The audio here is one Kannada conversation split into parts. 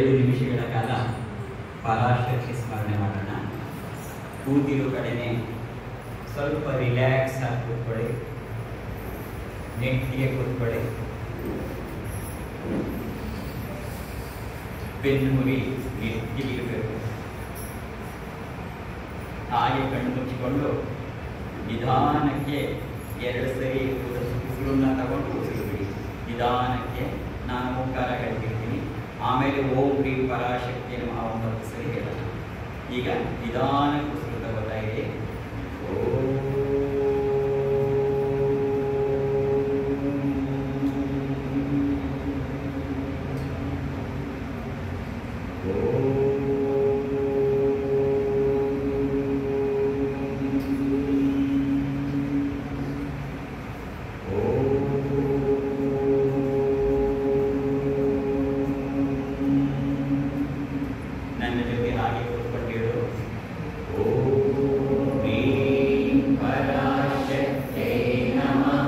ಎರಡು ನಿಮಿಷಗಳ ಕಾಲ ಪರಾಶಕ್ತಿ ಸ್ಮರಣೆ ಮಾಡೋಣ ಕೂತಿರೋ ಕಡೆನೆ ಸ್ವಲ್ಪ ರಿಲ್ಯಾಕ್ಸ್ ಆಗಿ ಕೂತ್ಕೊಳ್ಳಿ ನೆಟ್ಟಿಗೆ ಕೂತ್ಕೊಳ್ಳಿ ಬೆನ್ನು ಮುರಿ ನೆಟ್ಟಿಗಿರಬೇಕು ಹಾಗೆ ಕಣ್ಣು ಮುಚ್ಚಿಕೊಂಡು ನಿಧಾನಕ್ಕೆ ಎರಡು ಸರಿ ಉಸಿರನ್ನ ತಗೊಂಡು ಉಸಿರು ಬಿಡಿ ನಿಧಾನಕ್ಕೆ ನಾನು ಓಂಕಾರ ಹೇಳ್ತಿರ್ತೀನಿ ಆಮೇಲೆ ಓಂ ಕ್ರೀಂ ಪರಾಶಕ್ತಿ ನಮಃ ಒಂಬತ್ತು ಸರಿ ಹೇಳೋಣ ಈಗ ನಿಧಾನಕ್ಕೆ ಉಸಿರು ತಗೋತಾ ಇದೆ ನನ್ನ ಜೊತೆ ಹಾಗೆ ಕೂತ್ಕೊಂಡಿರು ಓಂ ಕ್ರೀಂ ಪರಾಶಕ್ತೈ ನಮಃ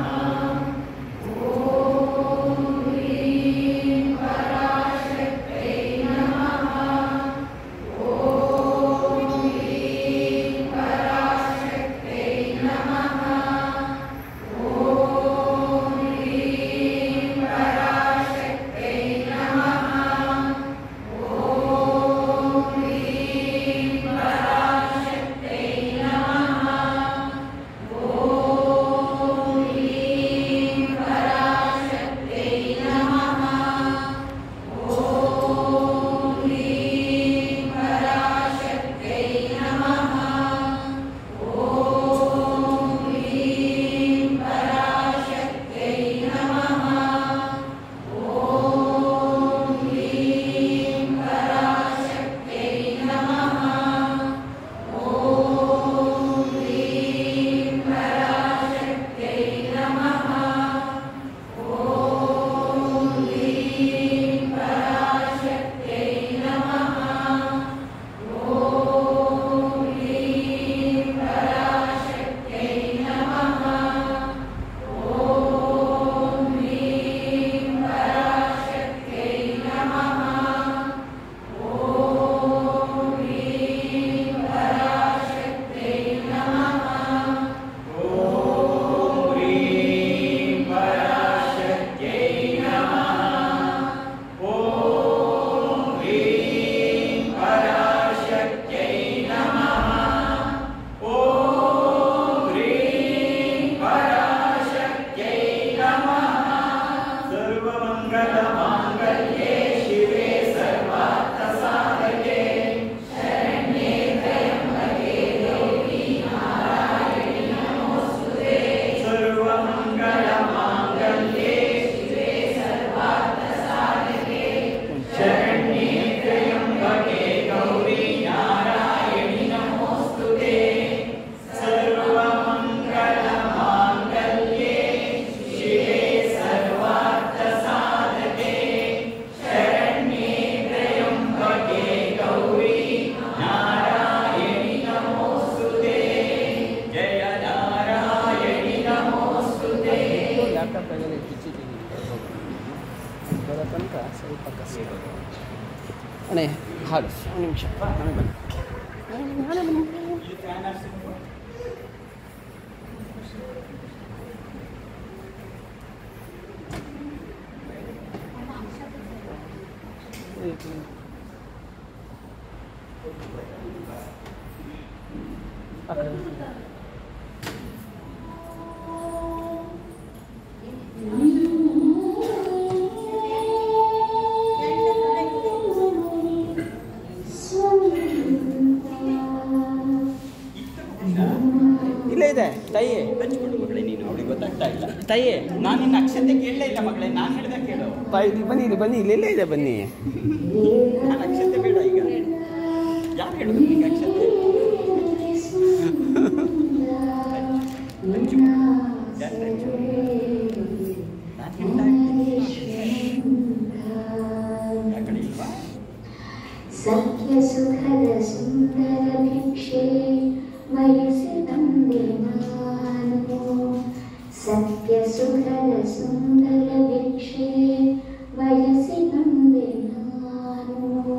ಓಂ ಕ್ರೀಂ ಪರಾಶಕ್ತೈ ನಮಃ ಓಂ ಕ್ರೀಂ ಪರಾಶಕ್ತೈ ನಮಃ ಓಂ ಕ್ರೀಂ ಪರಾಶಕ್ತೈ ನಮಃ ಸರ್ವಮಂಗಲ ಮಾಂಗಲ್ಯೆ ಶಿವೆ ಸರ್ವಾರ್ಥ ಸಾಧಕೆ ಸರ್ವಮಂಗಲ ಮಾಂಗಲ್ಯೆ ಶಿವೆ ಸರ್ವಾರ್ಥ ಸಾಧಕೆ ಶರಣ್ಯೆ ತ್ರ್ಯಂಬಕೆ ಗೌರಿ ನಾರಾಯಣಿ ನಮೋಸ್ತುತೆ ಸರ್ವಮಂಗಲ ಮಾಂಗಲ್ಯೆ ಶಿವೆ ಸರ್ವಾರ್ಥ ಸಾಧಕೆ ಶರಣ್ಯೆ ತ್ರ್ಯಂಬಕೆ ಗೌರಿ ನಾರಾಯಣಿ ನಮೋಸ್ತುತೆ ಜಯ ನಾರಾಯಣಿ ನಮೋಸ್ತುತೆ ಲ್ಯಾಪ್ಟಾಪ್ ಆಗೋದು ಕಿಚ್ಚಿದ್ದೀನಿ ಬರೋ ತನಕ ಸ್ವಲ್ಪ ಕಷ್ಟ ಅಣ್ಣೆ ಹಾಲು ಒಂದು ನಿಮಿಷ ನಾನೇ ಬನ್ನಿ ನಾನೇ ಬನ್ನಿ ಇದು ಫ್ಯಾನ್ ಹಾಕ್ಸಿದ್ದು? ಆ ಕಡೆ. ಇಲ್ಲೇ ಇದೆ ತಾಯಿ ಹಂಚ್ಕೊಂಡು ಮಗಳೇ ನೀನು ಅವಳಿಗೆ ಗೊತ್ತಾಗ್ತಾ ಇಲ್ಲ ತಾಯಿ ನಾನು ನಿನ್ನ ಅಕ್ಷತೆ ಕೇಳಲೇ ಇಲ್ಲ ಮಗಳೇ ನಾನು ಹೇಳ್ದ ಕೇಳು ತಾಯಿ ಇಲ್ಲಿ ಬನ್ನಿ ಇಲ್ಲಿ ಬನ್ನಿ ಇಲ್ಲೆಲ್ಲೇ ಇದೆ ಬನ್ನಿ ನಾನು ಅಕ್ಷತೆ ಬೇಡ ಈಗ ಯಾರು ಹೇಳಿದ್ರು ನಿಂಗೆ ಅಕ್ಷತೆ ಹಂಚು ಜಾಸ್ತಿ ಹಂಚು ನಾನು ಹೇಳ್ತಾ ಇರ್ತೀನಿ ಯಾಕಡೆ ಇಲ್ವಾ ಸಖ್ಯಸುಖದ ಸುಂದರ ಭಿಕ್ಷೆ ವಯಸ್ಸಿ ತಂದೆ ನಾನು ಸತ್ಯಸುಖದ ಸುಂದರ ಭಿಕ್ಷೆ ವಯಸ್ಸಿ ತಂದೆ ನಾನು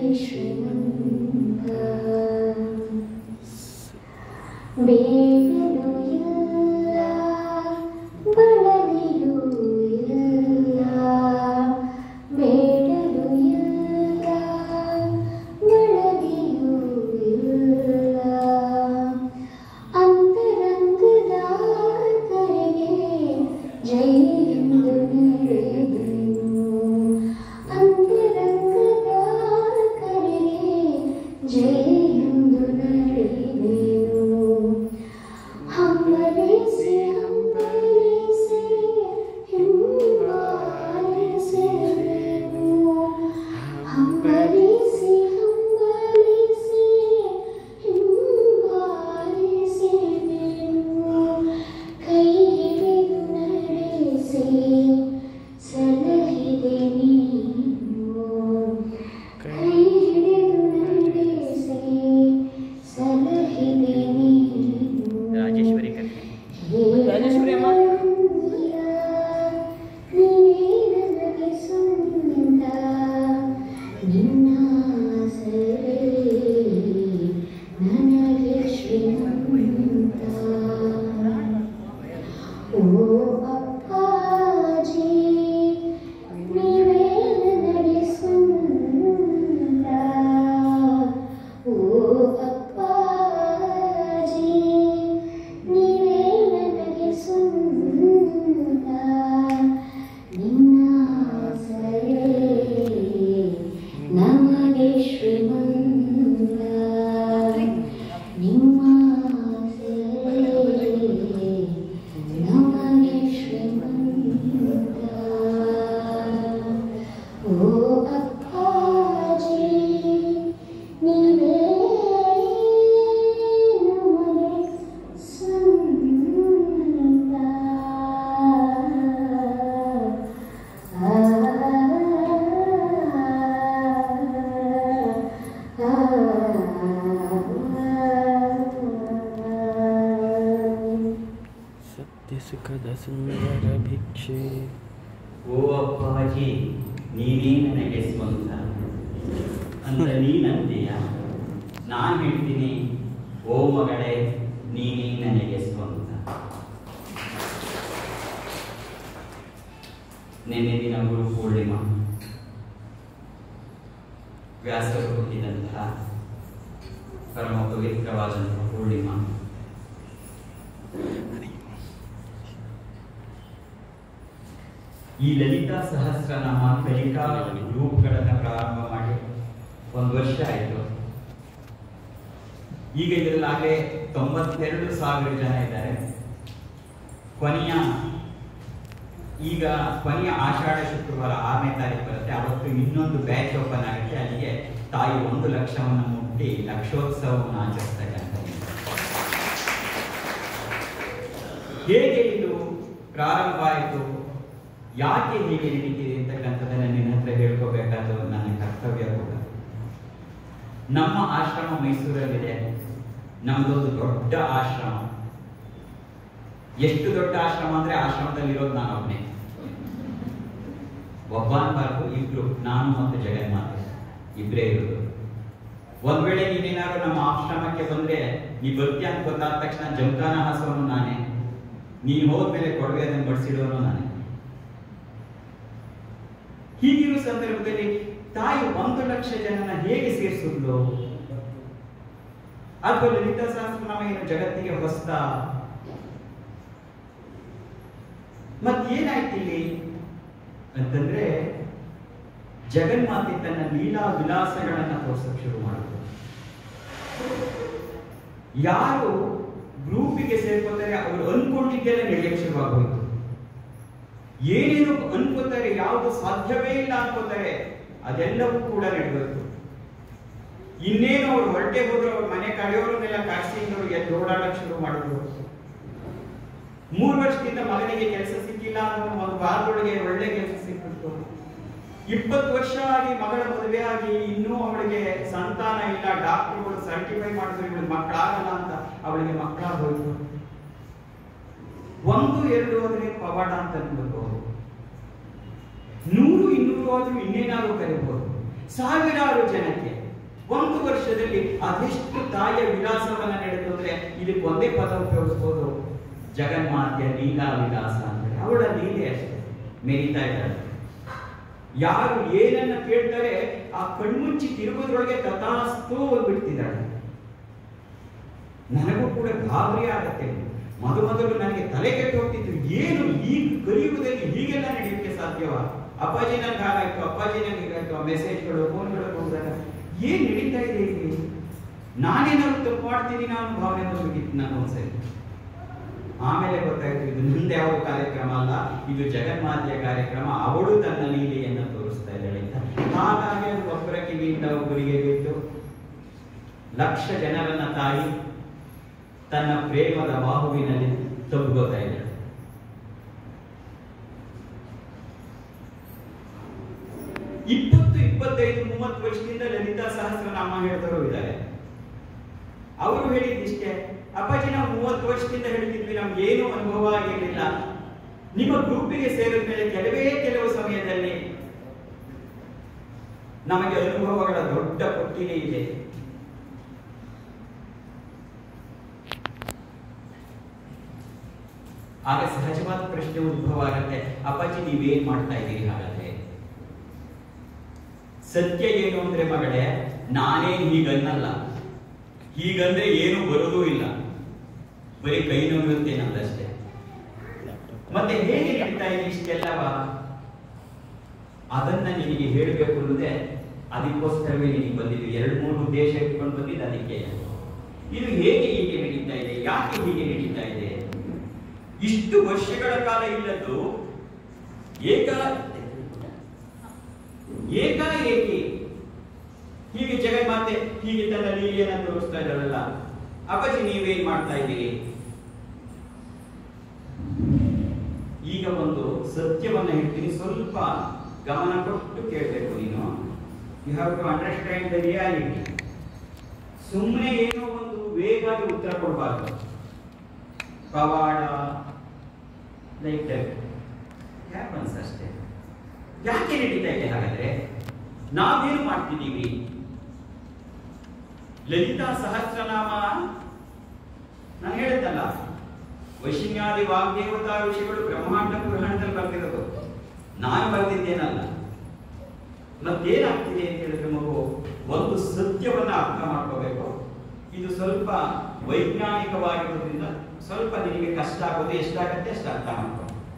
ಶ್ರೀಮಂತ ಬೇಡಲು ಇಲ್ಲ ಬಳಲಿಯೂ ಇಲ್ಲ ಬೇಡಲು ಇಲ್ಲ ಬಳಲಿಯೂ ಇಲ್ಲ ಅಂತರಂಗದ ಕರೆಗೆ ಜೈ ಎಂದು ನಡೆದೆನು ಅಂತರಂಗದ ಕರೆಗೆ ಜೈ ಎಂದು ನಡೆದೆನು ಹಂಬಲಿಸಿ ಹಂಬಲಿಸಿ ಹಿಂಬಾಲಿಸೆನು ಹಂಬಲಿಸಿ ಹಂಬಲಿಸಿ ಹಿಂಬಾಲಿಸೆನು ಕೈ ಹಿಡಿದು ನಡೆಸಿ ಸಲಹಿದೆ ನೀನು ಕೈ ಹಿಡಿದು ನಡೆಸಿ ಸಲಹಿದೆ ನೀನು ರಾಜೇಶ್ವರಿ ಕಥೆ ರಾಜೇಶ್ವರಿ ಅಮ್ಮ. ನೀನೇ ನನಗೆ ಸ್ವಂತ ನಿನ್ನ ಸರೆ ನನಗೆ ಶ್ರೀಮಂತ ಓ ಅಪ್ಪಾಜಿ ನೀವೇ ನನಗೆ ಸ್ವಂತ ಓ ಅಪ್ಪಾಜಿ ನೀವೇ ನನಗೆ ಸ್ವಂತ ನಿನ್ನ ಸರೆ ನಮಗೆ ಶ್ರೀಮಂತ ನಿಮ್ಮ ಸರೆ ನಮಗೆ ಶ್ರೀಮಂತ ಓ ಅಪ್ಪಾಜಿ ನೀವೇ ನಮಗೆ ಸ್ವಂತ ಆ ಸತ್ಯ ಸುಖದ ಸುಂದರ ಭಿಕ್ಷೆ ಓ ಅಪ್ಪಾಜಿ ನೀನೇ ನನಗೆ ಸ್ವಂತ ಅಂತ ನೀನಂತೀಯ ನಾನು ಹೇಳ್ತೀನಿ ಓ ಮಗಳೇ ನೀನೇ ನನಗೆ ಸ್ವಂತ ನಿನ್ನೆ ದಿನ ಗುರು ಪೂರ್ಣಿಮಾ ವ್ಯಾಸರು ಹುಟ್ಟಿದಂತಹ ಪರಮ ಪವಿತ್ರವಾದಂತಹ ಪೂರ್ಣಿಮಾ ಈ ಲಲಿತಾ ಸಹಸ್ರನಾಮ ಕಲಿಕಾ ಗ್ರೂಪ್ಗಳನ್ನು ಪ್ರಾರಂಭ ಮಾಡಿ ಒಂದು ವರ್ಷ ಆಯಿತು ಈಗ ಇದರಲ್ಲಾಗಲೇ ತೊಂಬತ್ತೆರಡು ಸಾವಿರ ಜನ ಇದ್ದಾರೆ ಕೊನೆಯ ಈಗ ಕೊನೆಯ ಆಷಾಢ ಶುಕ್ರವಾರ ಆರನೇ ತಾರೀಕು ಬರುತ್ತೆ ಅವತ್ತು ಇನ್ನೊಂದು ಬ್ಯಾಚ್ ಓಪನ್ ಆಗುತ್ತೆ ಅಲ್ಲಿಗೆ ತಾಯಿ ಒಂದು ಲಕ್ಷವನ್ನು ಮುಟ್ಟಿ ಲಕ್ಷೋತ್ಸವವನ್ನು ಆಚರಿಸ್ತಾ ಇದ್ದಾರೆ ಹೇಗೆ ಇದು ಪ್ರಾರಂಭ ಆಯಿತು ಯಾಕೆ ಹೀಗೆ ನಡೀತಿದೆ ಅಂತಕ್ಕಂಥದ್ದನ್ನ ನಿನ್ನ ಹತ್ರ ಹೇಳ್ಕೋಬೇಕಾದ ನನ್ನ ಕರ್ತವ್ಯ ಕೂಡ ನಮ್ಮ ಆಶ್ರಮ ಮೈಸೂರಲ್ಲಿದೆ ನಮ್ದೊಂದು ದೊಡ್ಡ ಆಶ್ರಮ ಎಷ್ಟು ದೊಡ್ಡ ಆಶ್ರಮ ಅಂದ್ರೆ ಆಶ್ರಮದಲ್ಲಿರೋದು ನಾನೊಬ್ಬನೇ ಒಬ್ಬ ಅನ್ಬಾರ್ದು ಇಬ್ರು ನಾನು ಮತ್ತು ಜಗನ್ಮಾತೆ ಇಬ್ಬರೇ ಇರೋದು ಒಂದ್ ವೇಳೆ ನೀನೇನಾದ್ರು ನಮ್ಮ ಆಶ್ರಮಕ್ಕೆ ಬಂದ್ರೆ ನೀ ಬರ್ತೀಯ ಅಂತ ಗೊತ್ತಾದ ತಕ್ಷಣ ಜಮಖಾನ ಹಾಸೋನು ನಾನೇ ನೀನ್ ಹೋದ್ಮೇಲೆ ಕೊಡವೆ ಅದನ್ನು ಬಡಿಸಿಡೋನು ನಾನೇ ಹೀಗಿರೋ ಸಂದರ್ಭದಲ್ಲಿ ತಾಯಿ ಒಂದು ಲಕ್ಷ ಜನನ ಹೇಗೆ ಸೇರಿಸಿದ್ಲು ಅಥವಾ ಲಲಿತಾ ಸಹಸ್ರನಾಮ ಏನು ಜಗತ್ತಿಗೆ ಹೊಸ್ತ ಮತ್ತೇನಾಯ್ತು ಇಲ್ಲಿ ಅಂತಂದ್ರೆ ಜಗನ್ಮಾತೆ ತನ್ನ ಲೀಲಾ ವಿಲಾಸಗಳನ್ನ ತೋರ್ಸಕ್ ಶುರು ಮಾಡಿದ್ರು ಯಾರು ಗ್ರೂಪಿಗೆ ಸೇರ್ಕೋತಾರೆ ಅವರು ಅನ್ಕೊಂಡಿದ್ದೆಲ್ಲ ನಡೆಯಕ್ಕೆ ಶುರುವಾಗೋಯ್ತು ಏನೇನು ಅನ್ಕೋತಾರೆ ಯಾವುದು ಸಾಧ್ಯವೇ ಇಲ್ಲ ಅನ್ಕೋತಾರೆ ಅದೆಲ್ಲವೂ ಕೂಡ ನಡೆದೋಯ್ತು ಇನ್ನೇನು ಅವ್ರು ಹೊರಟೆ ಹೋದ್ರು ಅವ್ರ ಮನೆ ಕಡೆಯವರನ್ನೆಲ್ಲ ಕಾಯಿಸಿದ್ರು ಎದ್ದು ಓಡಾಡಕ್ ಶುರು ಮಾಡಿದ್ರು ಮೂರು ವರ್ಷದಿಂದ ಮಗನಿಗೆ ಕೆಲಸ ಸಿಕ್ಕಿಲ್ಲ ಅನ್ನೋ ಒಂದು ವಾರದೊಳಗೆ ಒಳ್ಳೆ ಕೆಲಸ ಸಿಕ್ಕಿತ್ತು ಇಪ್ಪತ್ತು ವರ್ಷ ಆಗಿ ಮಗಳ ಮದುವೆ ಆಗಿ ಇನ್ನೂ ಅವಳಿಗೆ ಸಂತಾನ ಇಲ್ಲ ಡಾಕ್ಟರ್ಗಳು ಸರ್ಟಿಫೈ ಮಾಡಿದ್ರು ಇವಳಿಗೆ ಮಕ್ಕಳಾಗಲ್ಲ ಅಂತ ಅವಳಿಗೆ ಮಕ್ಕಳಾಗೋಯ್ತು ಒಂದು ಎರಡು ಹೋದ್ರೆ ಪವಾಡ ಅಂತ ಅನ್ಬೋದು ನೂರು ಇನ್ನೂರು ಹೋದ್ರು ಇನ್ನೇನಾದ್ರು ಕರಿಬಹುದು ಸಾವಿರಾರು ಜನಕ್ಕೆ ಒಂದು ವರ್ಷದಲ್ಲಿ ಅದೆಷ್ಟು ತಾಯಿಯ ವಿಲಾಸವನ್ನ ನಡೆದು ಅಂದ್ರೆ ಇದಕ್ಕೆ ಒಂದೇ ಪದ ಉಪಯೋಗಿಸ್ಬೋದು ಜಗನ್ಮಾತೆಯ ಲೀಲಾ ವಿಲಾಸ ಅಂದ್ರೆ ಅವಳ ಲೀಲೆ ಅಷ್ಟೇ ಮೆರಿತಾ ಇದ್ದಾಳೆ ಯಾರು ಏನನ್ನ ಕೇಳ್ತಾರೆ ಆ ಕಣ್ಮುಚ್ಚಿ ತಿರುಗೋದ್ರೊಳಗೆ ತಥಾಸ್ತು ಬಿಡ್ತಿದ್ದಾಳೆ ನನಗೂ ಕೂಡ ಗಾಬರಿ ಆಗತ್ತೆ ಮೊದಲು ಮೊದಲು ನನಗೆ ತಲೆ ಕೆಟ್ಟು ಹೋಗ್ತಿತ್ತು ಏನು ಈ ಕಲಿಯುಗದಲ್ಲಿ ಹೀಗೆಲ್ಲ ನಡೆಯಕ್ಕೆ ಸಾಧ್ಯವ ಅಪ್ಪಾಜಿ ನನ್ಗೆ ಹಾಗಾಯ್ತು ಅಪ್ಪಾಜಿ ನನಗೆ ಹೀಗಾಯ್ತು ಆ ಮೆಸೇಜ್ಗಳು ಫೋನ್ಗಳು ಹೋದಾಗ ಏನ್ ನಡೀತಾ ಇದೆ ಇಲ್ಲಿ ನಾನೇನಾದ್ರು ತಪ್ಪು ಮಾಡ್ತೀನಿ ನಾನು ಭಾವನೆ ಬಂದ್ಬಿಟ್ಟಿತ್ತು ನಾನು ಒಂದ್ಸರಿ ಆಮೇಲೆ ಗೊತ್ತಾಯ್ತು ಇದು ಮುಂದೆ ಯಾವ ಕಾರ್ಯಕ್ರಮ ಅಲ್ಲ ಇದು ಜಗನ್ಮಾತೆಯ ಕಾರ್ಯಕ್ರಮ ಅವಳು ತನ್ನ ಲೀಲೆಯನ್ನು ತೋರಿಸ್ತಾ ಇದ್ದಾಳೆ ಅಂತ ಹಾಗಾಗಿ ಅದು ಒಬ್ಬರ ಕಿವಿಯಿಂದ ಒಬ್ಬರಿಗೆ ಬಿಟ್ಟು ಲಕ್ಷ ಜನರನ್ನ ತಾಯಿ ತನ್ನ ಪ್ರೇಮದ ಬಾಹುವಿನಲ್ಲಿ ತಬ್ಬೋತಾ ಇದ್ದಾಳೆ ಇಪ್ಪತ್ತು ಇಪ್ಪತ್ತೈದು ಮೂವತ್ತು ವರ್ಷದಿಂದ ಲಲಿತಾ ಸಹಸ್ರನಾಮ ಹೇಳ್ತಾರೋ ಇದ್ದಾರೆ ಅವರು ಹೇಳಿದ್ದಿಷ್ಟೇ ಅಪ್ಪಾಜಿ ನಾವು ಮೂವತ್ತು ವರ್ಷದಿಂದ ಹೇಳ್ತಿದ್ವಿ ನಮ್ಗೆ ಏನು ಅನುಭವ ಆಗಿರಲಿಲ್ಲ ನಿಮ್ಮ ಗ್ರೂಪಿಗೆ ಸೇರಿದ ಮೇಲೆ ಕೆಲವೇ ಕೆಲವು ಸಮಯದಲ್ಲಿ ನಮಗೆ ಅನುಭವಗಳ ದೊಡ್ಡ ಪಟ್ಟಿನೇ ಇದೆ ಆಗ ಸಹಜವಾದ ಪ್ರಶ್ನೆ ಉದ್ಭವ ಆಗತ್ತೆ ಅಪ್ಪಾಜಿ ನೀವೇನ್ ಮಾಡ್ತಾ ಇದ್ದೀರಿ ಹಾಗಾದ್ರೆ ಸತ್ಯ ಏನು ಅಂದ್ರೆ ಮಗಳೇ ನಾನೇನ್ ಹೀಗನ್ನಲ್ಲ ಹೀಗಂದ್ರೆ ಏನು ಬರೋದೂ ಇಲ್ಲ ಬರೀ ಕೈ ನೋಡುತ್ತೇನಲ್ಲಷ್ಟೇ ಮತ್ತೆ ಹೇಗೆ ನಡೀತಾ ಇದೆ ಇಷ್ಟೆಲ್ಲವ ಅದನ್ನ ನಿನಗೆ ಹೇಳಬೇಕು ಅನ್ನೋದೇ ಅದಕ್ಕೋಸ್ಕರವೇ ನಿನಗೆ ಬಂದಿದ್ದು ಎರಡು ಮೂರು ಉದ್ದೇಶ ಇಟ್ಕೊಂಡು ಬಂದಿದ್ದು ಅದಕ್ಕೆ ಇದು ಹೇಗೆ ಹೀಗೆ ನಡೀತಾ ಇದೆ ಯಾಕೆ ಹೀಗೆ ನಡೀತಾ ಇದೆ ಇಷ್ಟು ವರ್ಷಗಳ ಕಾಲ ಇಲ್ಲದ್ದು ಏಕ ಏಕಾಏಕಿ ಹೀಗೆ ಜಗನ್ಮಾತೆ ಹೀಗೆ ತನ್ನ ಲೀಲೆಯನ್ನ ತೋರಿಸ್ತಾ ಇದ್ದಾಳಲ್ಲ ಅಪ್ಪಾಜಿ ನೀವೇನ್ ಮಾಡ್ತಾ ಇದ್ದೀರಿ ಈಗ ಒಂದು ಸತ್ಯವನ್ನ ಹೇಳ್ತೀನಿ ಸ್ವಲ್ಪ ಗಮನ ಕೊಟ್ಟು ಕೇಳಬೇಕು ನೀನು you have to understand the reality ಸುಮ್ಮನೆ ಏನೋ ಒಂದು ವೇಗಾಗಿ ಉತ್ತರ ಕೊಡಬಾರ್ದು ಪವಾಡ ಲೈಕ್ ದಟ್ ಹ್ಯಾಪನ್ಸ್ ಅಷ್ಟೇ ಯಾಕೆ ನಡೀತಾ ಇದೆ ಹಾಗಾದ್ರೆ ನಾವೇನು ಮಾಡ್ತಿದ್ದೀವಿ ಲಲಿತಾ ಸಹಸ್ರನಾಮ ನಾನು ಹೇಳಿದ್ದಲ್ಲ ವೈಶಿನ್ಯಾದಿ ವಾಗ್ದೇವತಾ ಋಷಿಗಳು ಬ್ರಹ್ಮಾಂಡ ಪುರಾಣದಲ್ಲಿ ಬರ್ತಿರೋದು ನಾನು ಬರೆದಿದ್ದೇನಲ್ಲ ಮತ್ತೇನಾಗ್ತಿದೆ ಅಂತ ಹೇಳಿದ್ರೆ ಮಗು ಒಂದು ಸತ್ಯವನ್ನ ಅರ್ಥ ಮಾಡ್ಕೋಬೇಕು ಇದು ಸ್ವಲ್ಪ ವೈಜ್ಞಾನಿಕವಾಗಿರೋದ್ರಿಂದ ಸ್ವಲ್ಪ ನಿನಗೆ ಕಷ್ಟ ಆಗೋದು ಎಷ್ಟಾಗತ್ತೆ ಅಷ್ಟು ಅರ್ಥ ಮಾಡ್ಕೊ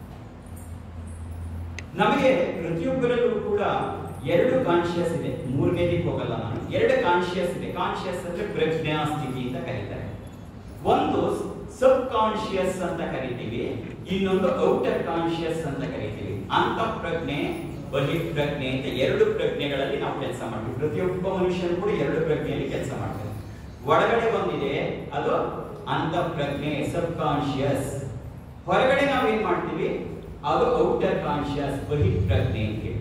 ನಮಗೆ ಪ್ರತಿಯೊಬ್ಬರಲ್ಲೂ ಕೂಡ ಎರಡು ಕಾನ್ಶಿಯಸ್ ಇದೆ ಮೂರನೇದಿಕ್ಕೆ ಹೋಗಲ್ಲ ನಾನು ಎರಡು ಕಾನ್ಶಿಯಸ್ ಇದೆ ಕಾನ್ಶಿಯಸ್ ಅಂದ್ರೆ ಪ್ರಜ್ಞಾ ಸ್ಥಿತಿ ಅಂತ ಕರೀತಾರೆ ಒಂದು ಸಬ್ ಕಾನ್ಶಿಯಸ್ ಅಂತ ಕರಿತೀವಿ ಇನ್ನೊಂದು ಔಟರ್ ಕಾನ್ಶಿಯಸ್ ಅಂತ ಕರಿತೀವಿ ಅಂತ ಪ್ರಜ್ಞೆ ಬಹಿರ್ಪ್ರಜ್ಞೆ ಅಂತ ಎರಡು ಪ್ರಜ್ಞೆಗಳಲ್ಲಿ ನಾವು ಕೆಲಸ ಮಾಡ್ತೀವಿ ಪ್ರತಿಯೊಬ್ಬ ಮನುಷ್ಯನು ಕೂಡ ಎರಡು ಪ್ರಜ್ಞೆಯಲ್ಲಿ ಕೆಲಸ ಮಾಡ್ತಾರೆ ಒಳಗಡೆ ಒಂದಿದೆ ಅದು ಅಂತ ಪ್ರಜ್ಞೆ ಸಬ್ ಕಾನ್ಶಿಯಸ್ ಹೊರಗಡೆ ನಾವೇನ್ ಮಾಡ್ತೀವಿ ಅದು ಔಟರ್ ಕಾನ್ಶಿಯಸ್ ಬಹಿರ್ಪ್ರಜ್ಞೆ ಅಂತ ಹೇಳಿ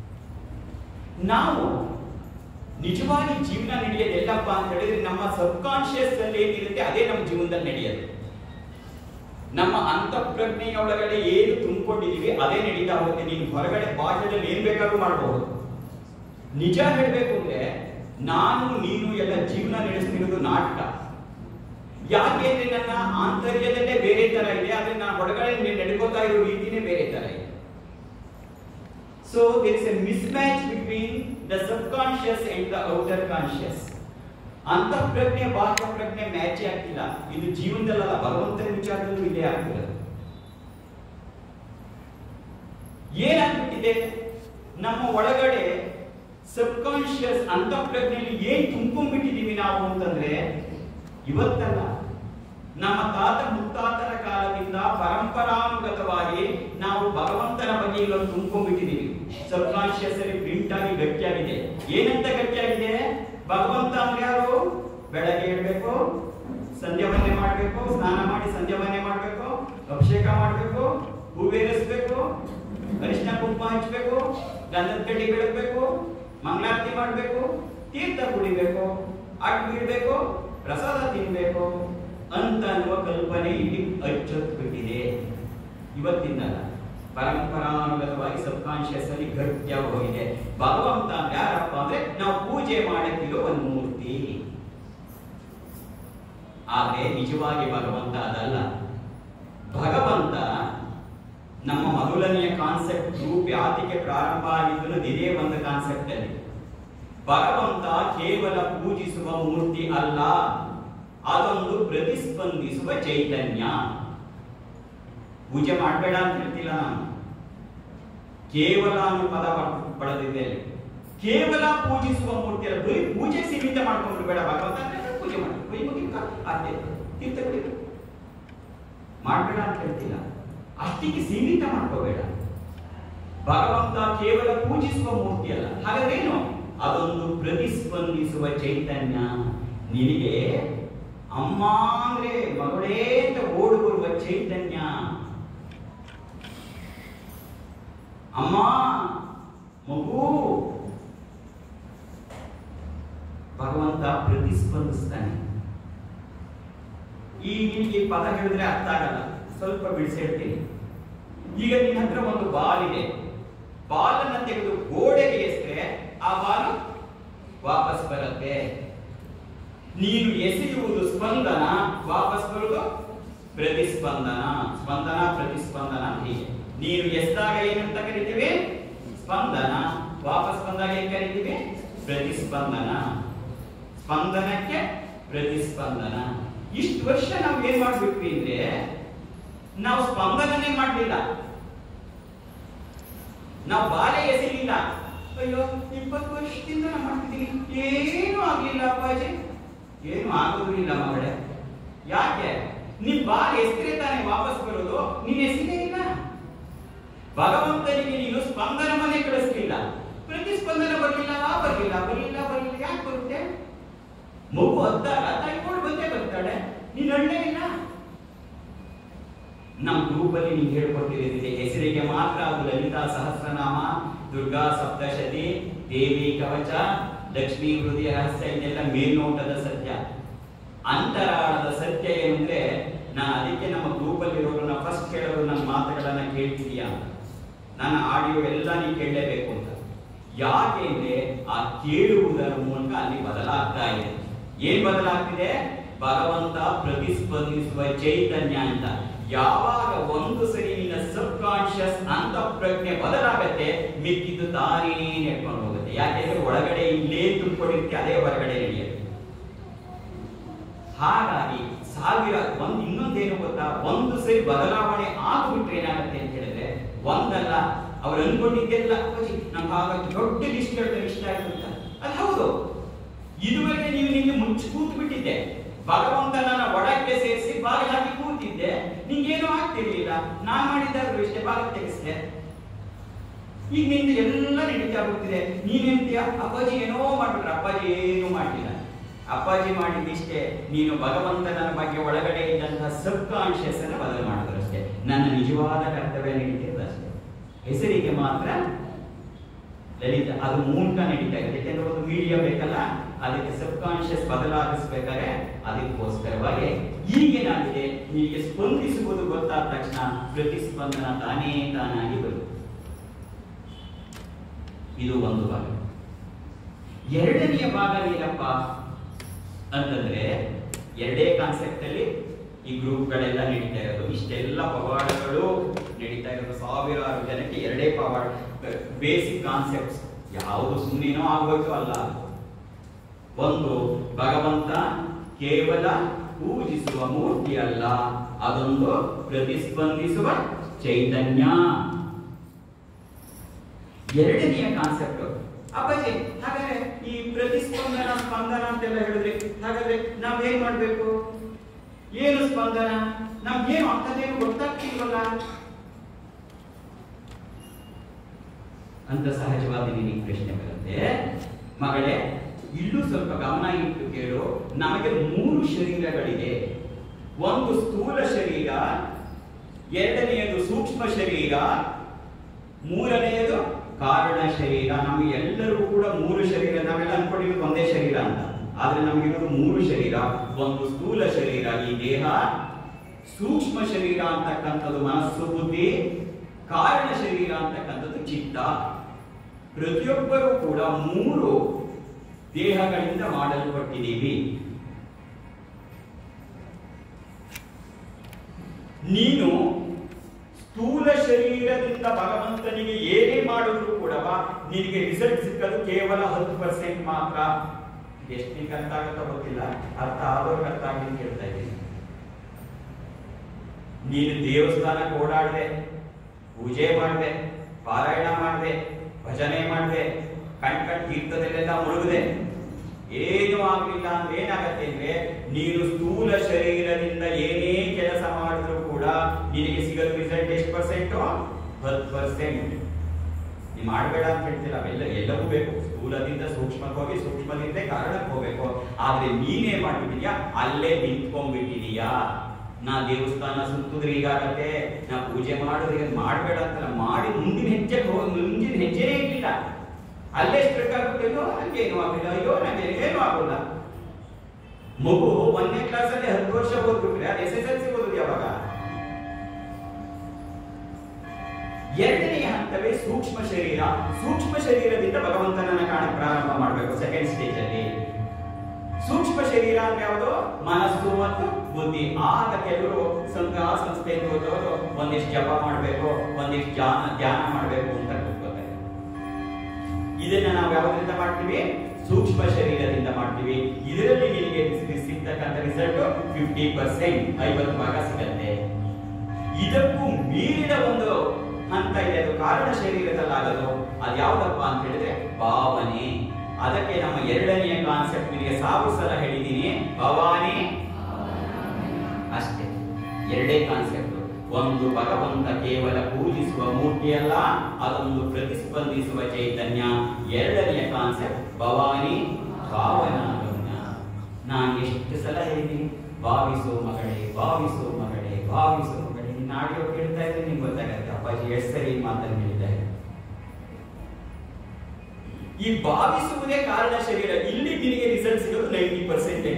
ನಾವು ನಿಜವಾಗಿ ಜೀವನ ನಡೆಯೋದು ಎಲ್ಲಪ್ಪ ಅಂತ ಹೇಳಿದ್ರೆ ನಮ್ಮ ಸಬ್ ಕಾನ್ಶಿಯಸ್ ಅಲ್ಲಿ ಏನಿರುತ್ತೆ ಅದೇ ನಮ್ಮ ಜೀವನದಲ್ಲಿ ನಡೆಯೋದು ನಮ್ಮ ಅಂತಃಪ್ರಜ್ಞೆಯ ಒಳಗಡೆ ಏನು ತುಂಬಿಕೊಂಡಿದೀವಿ ಅದೇ ನಡೀತಾ ಹೋಗುತ್ತೆ ನೀನು ಹೊರಗಡೆ ಬಾಹ್ಯದಲ್ಲಿ ಏನ್ ಬೇಕಾದ್ರೂ ಮಾಡಬಹುದು ನಿಜ ಹೇಳ್ಬೇಕು ಅಂದ್ರೆ ನಾನು ನೀನು ಎಲ್ಲ ಜೀವನ ನಡೆಸ್ತಿರೋದು ನಾಟಕ ಯಾಕೆ ಅಂದ್ರೆ ನನ್ನ ಆಂತರ್ಯದಲ್ಲೇ ಬೇರೆ ತರ ಇದೆ ಆದ್ರೆ ನಾನು ಹೊರಗಡೆ ನಡ್ಕೋತಾ ಇರೋ ರೀತಿನೇ ಬೇರೆ ತರ ಇದೆ so there is a mismatch between the subconscious and the outer conscious ಅಂತಃಪ್ರಜ್ಞೆ ಬಾಹ್ಯ ಪ್ರಜ್ಞೆ ಮ್ಯಾಚ್ ಆಗ್ತಿಲ್ಲ ಇದು ಜೀವನದಲ್ಲ ಭಗವಂತನ ವಿಚಾರದಲ್ಲೂ ಇದೇ ಆಗ್ತಿರೋದು ಏನಾಗ್ಬಿಟ್ಟಿದೆ ನಮ್ಮ ಒಳಗಡೆ ಸಬ್ ಕಾನ್ಶಿಯಸ್ ಅಂತಃಪ್ರಜ್ಞೆಯಲ್ಲಿ ಏನ್ ತುಂಬಿಕೊಂಡಿದೀವಿ ನಾವು ಅಂತಂದ್ರೆ ಇವತ್ತಲ್ಲ ನಮ್ಮ ತಾತ ಮುತ್ತಾತರ ಕಾಲದಿಂದ ಪರಂಪರಾನುಗತವಾಗಿ ನಾವು ಭಗವಂತನ ಬಗ್ಗೆ ಇಲ್ಲೊಂದು ತುಂಬಿಕೊಂಡಿದ್ದೀವಿ ಸಬ್ ಕಾನ್ಶಿಯಸ್ ಅಲ್ಲಿ ಪ್ರಿಂಟ್ ಆಗಿ ಗಟ್ಟಿಯಾಗಿದೆ ಏನಂತ ಗಟ್ಟಿಯಾಗಿದೆ ಭಗವಂತ ಅಂದ್ರೆ ಯಾರು ಬೆಳಗ್ಗೆ ಇಡಬೇಕು ಸಂಧ್ಯಾ ವಂದನೆ ಮಾಡಬೇಕು ಸ್ನಾನ ಮಾಡಿ ಸಂಧ್ಯಾ ವಂದನೆ ಮಾಡಬೇಕು ಅಭಿಷೇಕ ಮಾಡಬೇಕು ಹೂವೇರಿಸ್ಬೇಕು ಅರಿಶಿನ ಕುಂಕುಮ ಹಚ್ಚಬೇಕು ಗಂಧದ ಕಡ್ಡಿ ಬೆಳಗ್ಬೇಕು ಮಂಗಳಾರತಿ ಮಾಡಬೇಕು ತೀರ್ಥ ಕುಡಿಬೇಕು ಅಟ್ ಬಿಡ್ಬೇಕು ಪ್ರಸಾದ ತಿನ್ಬೇಕು ಅಂತ ಅನ್ನುವ ಕಲ್ಪನೆ ಇಲ್ಲಿ ಅಚ್ಚೊತ್ತು ಬಿಟ್ಟಿದೆ ಇವತ್ತಿಂದಲ್ಲ ಪರಂಪರಾನುಗತವಾಗಿ ಸಬ್ ಕಾನ್ಶಿಯಸ್ ಅಲ್ಲಿ ಗಟ್ಟಿಯಾಗಿ ಹೋಗಿದೆ ಭಗವಂತ ಅಂದ್ರೆ ಯಾರಪ್ಪ ಅಂದ್ರೆ ನಾವು ಪೂಜೆ ಮಾಡಕ್ಕಿರೋ ಒಂದು ಮೂರ್ತಿ ಆದ್ರೆ ನಿಜವಾಗಿ ಭಗವಂತ ಅದಲ್ಲ ಭಗವಂತ ನಮ್ಮ ಮೊದಲನೆಯ ಕಾನ್ಸೆಪ್ಟ್ ಗ್ರೂಪ್ ಯಾತಿಗೆ ಪ್ರಾರಂಭ ಆಗಿದ್ದು ಇದೇ ಒಂದು ಕಾನ್ಸೆಪ್ಟ್ ಅಲ್ಲಿ ಭಗವಂತ ಕೇವಲ ಪೂಜಿಸುವ ಮೂರ್ತಿ ಅಲ್ಲ ಅದೊಂದು ಪ್ರತಿಸ್ಪಂದಿಸುವ ಚೈತನ್ಯ ಪೂಜೆ ಮಾಡಬೇಡ ಅಂತ ಹೇಳ್ತಿಲ್ಲ ನಾನು ಕೇವಲ ಅನ್ನೋ ಪದ ಬ- ಬಳದಿದ್ದೇನೆ ಕೇವಲ ಪೂಜಿಸುವ ಮೂರ್ತಿ ಅಲ್ಲ ಬರೀ ಪೂಜೆ ಸೀಮಿತ ಮಾಡ್ಕೊಂಡು ಬೇಡ ಭಗವಂತ ಅಂದ್ರೆ ಪೂಜೆ ಮಾಡಿ ಪೂಜೆ ಮುಗಿತ ಅಷ್ಟೇ ತೀರ್ಥ ಕುಡಿದು ಮಾಡಬೇಡ ಅಂತ ಹೇಳ್ತಿಲ್ಲ ಅಷ್ಟಿಗೆ ಸೀಮಿತ ಮಾಡ್ಕೋಬೇಡ ಭಗವಂತ ಕೇವಲ ಪೂಜಿಸುವ ಮೂರ್ತಿ ಅಲ್ಲ ಹಾಗಾದ್ರೆ ಏನು ಅದೊಂದು ಪ್ರತಿಸ್ಪಂದಿಸುವ ಚೈತನ್ಯ ನಿನಗೆ ಅಮ್ಮ ಅಂದ್ರೆ ಮಗಳೇ ಅಂತ ಓಡಿ ಬರುವ ಚೈತನ್ಯ ಅಮ್ಮ ಮಗು ಭಗವಂತ ಪ್ರತಿಸ್ಪಂದಿಸ್ತಾನೆ ಈ ನಿನಗೆ ಈ ಪದ ಹೇಳಿದ್ರೆ ಅರ್ಥ ಆಗಲ್ಲ ಸ್ವಲ್ಪ ಬಿಡಿಸಿ ಹೇಳ್ತೀನಿ ಈಗ ನಿನ್ನ ಹತ್ರ ಒಂದು ಬಾಲ್ ಇದೆ ಬಾಲನ್ನ ತೆಗೆದು ಗೋಡೆಗೆ ಎಸೆದ್ರೆ ಆ ಬಾಲು ವಾಪಸ್ ಬರುತ್ತೆ ನೀನು ಎಸೆಯುವುದು ಸ್ಪಂದನ ವಾಪಸ್ ಬರುವುದು ಪ್ರತಿಸ್ಪಂದನ ಸ್ಪಂದನ ಪ್ರತಿಸ್ಪಂದನ ಹೀಗೆ ನೀನು ಎಸ್ದಾಗ ಏನಂತ ಕರಿತೀವಿ ಸ್ಪಂದನ ವಾಪಸ್ ಬಂದಾಗ ಏನ್ ಕರಿತೀವಿ ಪ್ರತಿಸ್ಪಂದನ ಸ್ಪಂದನಕ್ಕೆ ಪ್ರತಿಸ್ಪಂದನ ಇಷ್ಟು ವರ್ಷ ನಾವು ಏನ್ ಮಾಡ್ಬಿಟ್ವಿ ಅಂದ್ರೆ ನಾವು ಸ್ಪಂದನನೇ ಮಾಡಲಿಲ್ಲ ನಾವು ಬಾಲೆ ಎಸೆಲಿಲ್ಲ ಅಯ್ಯೋ ಇಪ್ಪತ್ತು ವರ್ಷದಿಂದ ನಾನು ಮಾಡ್ತಿದ್ದೀನಿ ಏನೂ ಆಗ್ಲಿಲ್ಲ ಅಪ್ಪಾಜಿ ಏನು ಆಗೋದಿಲ್ಲ ಮಗಳೇ ಯಾಕೆ ನಿಮ್ ಬಾಲ್ ಎಸ್ತ್ರೆ ತಾನೇ ವಾಪಸ್ ಬರೋದು ನೀನ್ ಎಸಿಲೇ ಇಲ್ಲ ಭಗವಂತನಿಗೆ ನೀನು ಸ್ಪಂದನವನ್ನೇ ಕಳಿಸ್ಲಿಲ್ಲ ಪ್ರತಿಸ್ಪಂದನ ಬರಲಿಲ್ಲ ಆ ಬರಲಿಲ್ಲ ಬರಲಿಲ್ಲ ಬರಲಿಲ್ಲ ಯಾಕೆ ಬರುತ್ತೆ ಮಗು ಹತ್ತಾಗ ತಾಯಿಕೊಂಡು ಬಂದೇ ಬರ್ತಾಳೆ ನೀನ್ ಅಳ್ಳೇ ಇಲ್ಲ ನಮ್ ಗ್ರೂಪಲ್ಲಿ ನೀವು ಹೇಳ್ಕೊಟ್ಟಿರೋದಿದೆ ಹೆಸರಿಗೆ ಮಾತ್ರ ಅದು ಲಲಿತಾ ಸಹಸ್ರನಾಮ ದುರ್ಗಾ ಸಪ್ತಶತಿ ದೇವಿ ಕವಚ ಲಕ್ಷ್ಮೀ ಹೃದಯ ರಹಸ್ಯ ಇದೆಲ್ಲ ಮೇಲ್ನೋಟದ ಸತ್ಯ ಅಂತರಾಳದ ಸತ್ಯ ಏನಂದ್ರೆ ನಾನು ಅದಕ್ಕೆ ನಮ್ಮ ಗ್ರೂಪಲ್ಲಿ ಇರೋರನ್ನ ಫಸ್ಟ್ ಕೇಳೋರು ನನ್ನ ಮಾತುಗಳನ್ನ ಕೇಳ್ತಿದ್ಯಾ ನನ್ನ ಆಡಿಯೋ ಎಲ್ಲ ನೀವು ಕೇಳಲೇಬೇಕು ಅಂತ ಯಾಕೆ ಅಂದ್ರೆ ಆ ಕೇಳುವುದರ ಮೂಲಕ ಅಲ್ಲಿ ಬದಲಾಗ್ತಾ ಇದೆ ಏನ್ ಬದಲಾಗ್ತಿದೆ ಭಗವಂತ ಪ್ರತಿಸ್ಪಂದಿಸುವ ಚೈತನ್ಯ ಅಂತ ಯಾವಾಗ ಒಂದು ಸರಿ ನಿನ್ನ ಸಬ್ ಕಾನ್ಶಿಯಸ್ ಅಂತ ಪ್ರಜ್ಞೆ ಬದಲಾಗತ್ತೆ ಮಿಕ್ಕಿದ್ದು ತಾನೇ ನೆಡ್ಕೊಂಡು ಹೋಗುತ್ತೆ ಯಾಕೆಂದ್ರೆ ಒಳಗಡೆ ಇಲ್ಲೇ ತುಂಬಿಕೊಂಡಿರ್ತೀವಿ ಅದೇ ಹೊರಗಡೆ ನಡೆಯುತ್ತೆ ಹಾಗಾಗಿ ಸಾವಿರ ಒಂದ್ ಇನ್ನೊಂದೇನು ಗೊತ್ತಾ ಒಂದು ಸರಿ ಬದಲಾವಣೆ ಆಗ್ಬಿಟ್ರೆ ಏನಾಗುತ್ತೆ ಅಂತ ಹೇಳಿದ್ರೆ ಒಂದಲ್ಲ ಅವ್ರು ಅನ್ಕೊಂಡಿದ್ದೆಲ್ಲ ಅಪ್ಪಾಜಿ ನಮ್ಗೆ ಆಗ ದೊಡ್ಡ ಲಿಸ್ಟ್ ಹೇಳ್ತಾರೆ ಇಷ್ಟ ಆಯ್ತು ಅಂತ ಅದು ಹೌದು ಇದುವರೆಗೆ ನೀವು ನಿಮಗೆ ಮುಚ್ಚಿ ಕೂತು ಬಿಟ್ಟಿದ್ದೆ ಭಗವಂತನನ್ನ ಒಳಕ್ಕೆ ಸೇರಿಸಿ ಬಾಗಿಲು ಹಾಕಿ ಕೂತಿದ್ದೆ ನಿಂಗೇನು ಆಗ್ತಿರ್ಲಿಲ್ಲ ನಾನ್ ಮಾಡಿದ್ದಾದ್ರೂ ಇಷ್ಟೇ ಬಾಗಿಲು ತೆಗೆಸಿದೆ ಈಗ ನಿಂದ ಎಲ್ಲ ನಡೀತಾ ಹೋಗ್ತಿದೆ ನೀನೆಂತೀಯ ಅಪ್ಪಾಜಿ ಏನೋ ಮಾಡ್ಬಿಟ್ರೆ ಅಪ್ಪಾಜಿ ಏನೂ ಮಾಡಲಿಲ್ಲ ಅಪ್ಪಾಜಿ ಮಾಡಿದ್ದಿಷ್ಟೇ ನೀನು ಭಗವಂತನ ಬಗ್ಗೆ ಒಳಗಡೆ ಇದ್ದಂತಹ ಸಬ್ ಕಾನ್ಶಿಯಸ್ ಅನ್ನ ಬದಲು ಮಾಡಿದ್ರು ಅಷ್ಟೇ ನನ್ನ ನಿಜವಾದ ಕರ್ತವ್ಯ ನಡೀತಿರೋದು ಅಷ್ಟೇ ಹೆಸರಿಗೆ ಮಾತ್ರ ಲಲಿತ ಅದು ಮೂಲಕ ನಡೀತಾ ಇದೆ ಯಾಕೆಂದ್ರೆ ಒಂದು ಮೀಡಿಯಾ ಬೇಕಲ್ಲ ಅದಕ್ಕೆ ಸಬ್ ಕಾನ್ಶಿಯಸ್ ಬದಲಾಗಿಸ್ಬೇಕಾದ್ರೆ ಅದಕ್ಕೋಸ್ಕರವಾಗಿ ಈಗೇನಾಗಿದೆ ನಿಮಗೆ ಸ್ಪಂದಿಸುವುದು ಗೊತ್ತಾದ ತಕ್ಷಣ ಪ್ರತಿಸ್ಪಂದನ ತಾನೇ ತಾನಾಗಿ ಬರುತ್ತೆ ಇದು ಒಂದು ಭಾಗ ಎರಡನೆಯ ಭಾಗ ಏನಪ್ಪ ಅಂತಂದ್ರೆ ಎರಡೇ ಕಾನ್ಸೆಪ್ಟ್ ಅಲ್ಲಿ ಈ ಗ್ರೂಪ್ಗಳೆಲ್ಲ ನಡೀತಾ ಇರೋದು ಇಷ್ಟೆಲ್ಲ ಪವಾಡಗಳು ನಡೀತಾ ಇರೋದು ಸಾವಿರಾರು ಜನಕ್ಕೆ ಎರಡೇ ಪವಾಡ ಬೇಸಿಕ್ ಕಾನ್ಸೆಪ್ಟ್ಸ್ ಯಾವುದು ಸುಮ್ಮನೆನೋ ಆಗೋಯ್ತು ಅಲ್ಲ ಒಂದು ಭಗವಂತ ಕೇವಲ ಪೂಜಿಸುವ ಮೂರ್ತಿ ಅಲ್ಲ ಅದೊಂದು ಪ್ರತಿಸ್ಪಂದಿಸುವ ಚೈತನ್ಯ ಎರಡನೆಯ ಕಾನ್ಸೆಪ್ಟ್ ಅಪ್ಪಾಜಿ ಹಾಗಾದ್ರೆ ಈ ಪ್ರತಿಸ್ಪಂದನ ಸ್ಪಂದನ ಅಂತೆಲ್ಲ ಹೇಳಿದ್ರೆ ಹಾಗಾದ್ರೆ ನಾವೇನ್ ಮಾಡ್ಬೇಕು ಏನು ಸ್ಪಂದನ ನಮ್ಗೇನು ಅಂಥದ್ದೇನು ಗೊತ್ತಾಗ್ತಿಲ್ವಲ್ಲ ಅಂತ ಸಹಜವಾದ ನಿನಗೆ ಪ್ರಶ್ನೆ ಬರುತ್ತೆ ಮಗಳೇ ಇಲ್ಲೂ ಸ್ವಲ್ಪ ಗಮನ ಇಟ್ಟು ಕೇಳು ನಮಗೆ ಮೂರು ಶರೀರಗಳಿದೆ ಒಂದು ಸ್ಥೂಲ ಶರೀರ ಎರಡನೆಯದು ಸೂಕ್ಷ್ಮ ಶರೀರ ಮೂರನೆಯದು ಕಾರಣ ಶರೀರ ನಮಗೆ ಎಲ್ಲರೂ ಕೂಡ ಮೂರು ಶರೀರ ನಾವೆಲ್ಲ ಅನ್ಕೊಂಡಿರೋದು ಒಂದೇ ಶರೀರ ಅಂತ ಆದ್ರೆ ನಮಗಿರೋದು ಮೂರು ಶರೀರ ಒಂದು ಸ್ಥೂಲ ಶರೀರ ಈ ದೇಹ ಸೂಕ್ಷ್ಮ ಶರೀರ ಅಂತಕ್ಕಂಥದ್ದು ಮನಸ್ಸು ಬುದ್ಧಿ ಕಾರಣ ಶರೀರ ಅಂತಕ್ಕಂಥದ್ದು ಚಿತ್ತ ಪ್ರತಿಯೊಬ್ಬರೂ ಕೂಡ ಮೂರು ದೇಹಗಳಿಂದ ಮಾಡಲ್ಪಟ್ಟಿದ್ದೀವಿ ನೀನು ಸ್ಥೂಲ ಶರೀರದಿಂದ ಭಗವಂತನಿಗೆ ಏನೇ ಮಾಡಿದ್ರು ಕೂಡ ನಿನಗೆ ರಿಸಲ್ಟ್ ಸಿಕ್ಕದು ಕೇವಲ ಹತ್ತು ಪರ್ಸೆಂಟ್ ಮಾತ್ರ ಎಷ್ಟು ನಿಂಗೆ ಅರ್ಥ ಆಗುತ್ತೋ ಗೊತ್ತಿಲ್ಲ ಅರ್ಥ ಆದವ್ರಿಗೆ ಅರ್ಥ ಆಗಲಿ ಅಂತ ಹೇಳ್ತಾ ಇದ್ದೀನಿ ನೀನು ದೇವಸ್ಥಾನಕ್ಕೆ ಓಡಾಡ್ದೆ ಪೂಜೆ ಮಾಡ್ದೆ ಪಾರಾಯಣ ಮಾಡ್ದೆ ಭಜನೆ ಮಾಡ್ದೆ ಕಣ್ ಕಣ್ ತೀರ್ಥದಲ್ಲೆಲ್ಲ ಮುಳುಗದೆ ಏನು ಆಗ್ಲಿಲ್ಲ ಅಂದ್ರೆ ಏನಾಗತ್ತೆ ಅಂದ್ರೆ ನೀನು ಸ್ಥೂಲ ಶರೀರದಿಂದ ಏನೇ ಕೆಲಸ ಮಾಡಿದ್ರು ಕೂಡ ನಿನಗೆ ಸಿಗಲು ರಿಸಲ್ಟ್ ಎಷ್ಟು ಪರ್ಸೆಂಟ್ ಹತ್ತು ಪರ್ಸೆಂಟ್ ನೀವು ಮಾಡಬೇಡ ಅಂತ ಹೇಳ್ತೀರ ಅವೆಲ್ಲ ಎಲ್ಲವೂ ಬೇಕು ಸ್ಥೂಲದಿಂದ ಸೂಕ್ಷ್ಮಕ್ಕೆ ಹೋಗಿ ಸೂಕ್ಷ್ಮದಿಂದ ಕಾರಣಕ್ಕೆ ಹೋಗ್ಬೇಕು ಆದ್ರೆ ನೀನೇ ಮಾಡ್ಬಿಟ್ಟಿದ್ಯಾ ಅಲ್ಲೇ ನಿಂತ್ಕೊಂಡ್ಬಿಟ್ಟಿದೀಯಾ ನಾ ದೇವಸ್ಥಾನ ಸುತ್ತಿದ್ರೆ ಹೀಗಾಗತ್ತೆ ನಾ ಪೂಜೆ ಮಾಡಿದ್ರೆ ಈಗ ಮಾಡ್ಬೇಡ ಅಂತಲ್ಲ ಮಾಡಿ ಮುಂದಿನ ಹೆಜ್ಜೆ ಮುಂದಿನ ಹೆಜ್ಜೆನೇ ಇಟ್ಟಿಲ್ಲ ಅಲ್ಲೇ ಸ್ಟ್ರಕ್ ಆಗ್ಬಿಟ್ಟು ನಂಗೇನು ಆಗಿಲ್ಲ ಅಯ್ಯೋ ನಂಗೆ ಏನು ಆಗೋಲ್ಲ ಮಗು ಒಂದನೇ ಕ್ಲಾಸಲ್ಲಿ ಹತ್ತು ವರ್ಷ ಓದ್ಬಿಟ್ರೆ ಅದು ಎಸ್ ಎಸ್ ಎಲ್ ಸಿ ಓದೋದು ಯಾವಾಗ ಎರಡನೇ ಹಂತವೇ ಸೂಕ್ಷ್ಮ ಶರೀರ ಸೂಕ್ಷ್ಮ ಶರೀರದಿಂದ ಭಗವಂತನನ್ನ ಕಾಣಕ್ ಪ್ರಾರಂಭ ಮಾಡಬೇಕು ಸೆಕೆಂಡ್ ಸ್ಟೇಜ್ ಅಲ್ಲಿ ಸೂಕ್ಷ್ಮ ಶರೀರ ಅಂದ್ರೆ ಯಾವುದು ಮನಸ್ಸು ಮತ್ತು ಬುದ್ಧಿ ಆಗ ಕೆಲವರು ಸಂಘ ಸಂಸ್ಥೆ ಹೋದವರು ಒಂದಿಷ್ಟು ಜಪ ಮಾಡಬೇಕು ಒಂದಿಷ್ಟು ಧ್ಯಾನ ಧ್ಯಾನ ಮಾಡಬೇಕು ಅಂತ ಕೂತ್ಕೋತಾರೆ ಇದನ್ನ ನಾವು ಯಾವುದರಿಂದ ಮಾಡ್ತೀವಿ ಸೂಕ್ಷ್ಮ ಶರೀರದಿಂದ ಮಾಡ್ತೀವಿ ಇದರಲ್ಲಿ ನಿನಗೆ ಸಿಗ್ತಕ್ಕಂಥ ರಿಸಲ್ಟ್ ಫಿಫ್ಟಿ ಪರ್ಸೆಂಟ್ ಐವತ್ತು ಭಾಗ ಸಿಗತ್ತೆ ಇದಕ್ಕೂ ಮೀರಿದ ಒಂದು ಹಂತ ಇದೆ ಅದು ಕಾರಣ ಶರೀರದಲ್ಲಾಗದು ಅದು ಯಾವ್ದಪ್ಪ ಅಂತ ಹೇಳಿದ್ರೆ ಭಾವನೆ ಅದಕ್ಕೆ ನಮ್ಮ ಎರಡನೆಯ ಕಾನ್ಸೆಪ್ಟ್ ನಿಮಗೆ ಸಾವಿರ ಸಲ ಹೇಳಿದ್ದೀನಿ ಭವಾನಿ ಅಷ್ಟೇ ಎರಡೇ ಕಾನ್ಸೆಪ್ಟ್ ಒಂದು ಭಗವಂತ ಕೇವಲ ಪೂಜಿಸುವ ಮೂರ್ತಿಯಲ್ಲ ಅದೊಂದು ಪ್ರತಿಸ್ಪಂದಿಸುವ ಚೈತನ್ಯ ಎರಡನೆಯ ಕಾನ್ಸೆಪ್ಟ್ ಭವಾನಿ ಭಾವನಾಗಮ್ಯ ನಾನು ಎಷ್ಟು ಸಲ ಹೇಳಿದ್ದೀನಿ ಭಾವಿಸೋ ಮಗಳೇ ಭಾವಿಸೋ ಮಗಳೇ ಭಾವಿಸೋ ಮಗಳೇ ನೀನ್ ಆಡಿಯೋ ಕೇಳ್ತಾ ಇದ್ರೆ ನಿಮ್ಗೆ ಗೊತ್ತಾಗತ್ತೆ ಅಪ್ಪಾಜಿ ಎಷ್ಟು ಸರಿ ಈ ಮಾತನ್ನು ಹೇಳಿದ್ದಾರೆ ಈ ಭಾವಿಸುವುದೇ ಕಾರಣ ಶರೀರ ಇಲ್ಲಿ ನಿನಗೆ ರಿಸಲ್ಟ್ ಸಿಗೋದು ನೈಂಟಿ ಪರ್ಸೆಂಟೇಜ್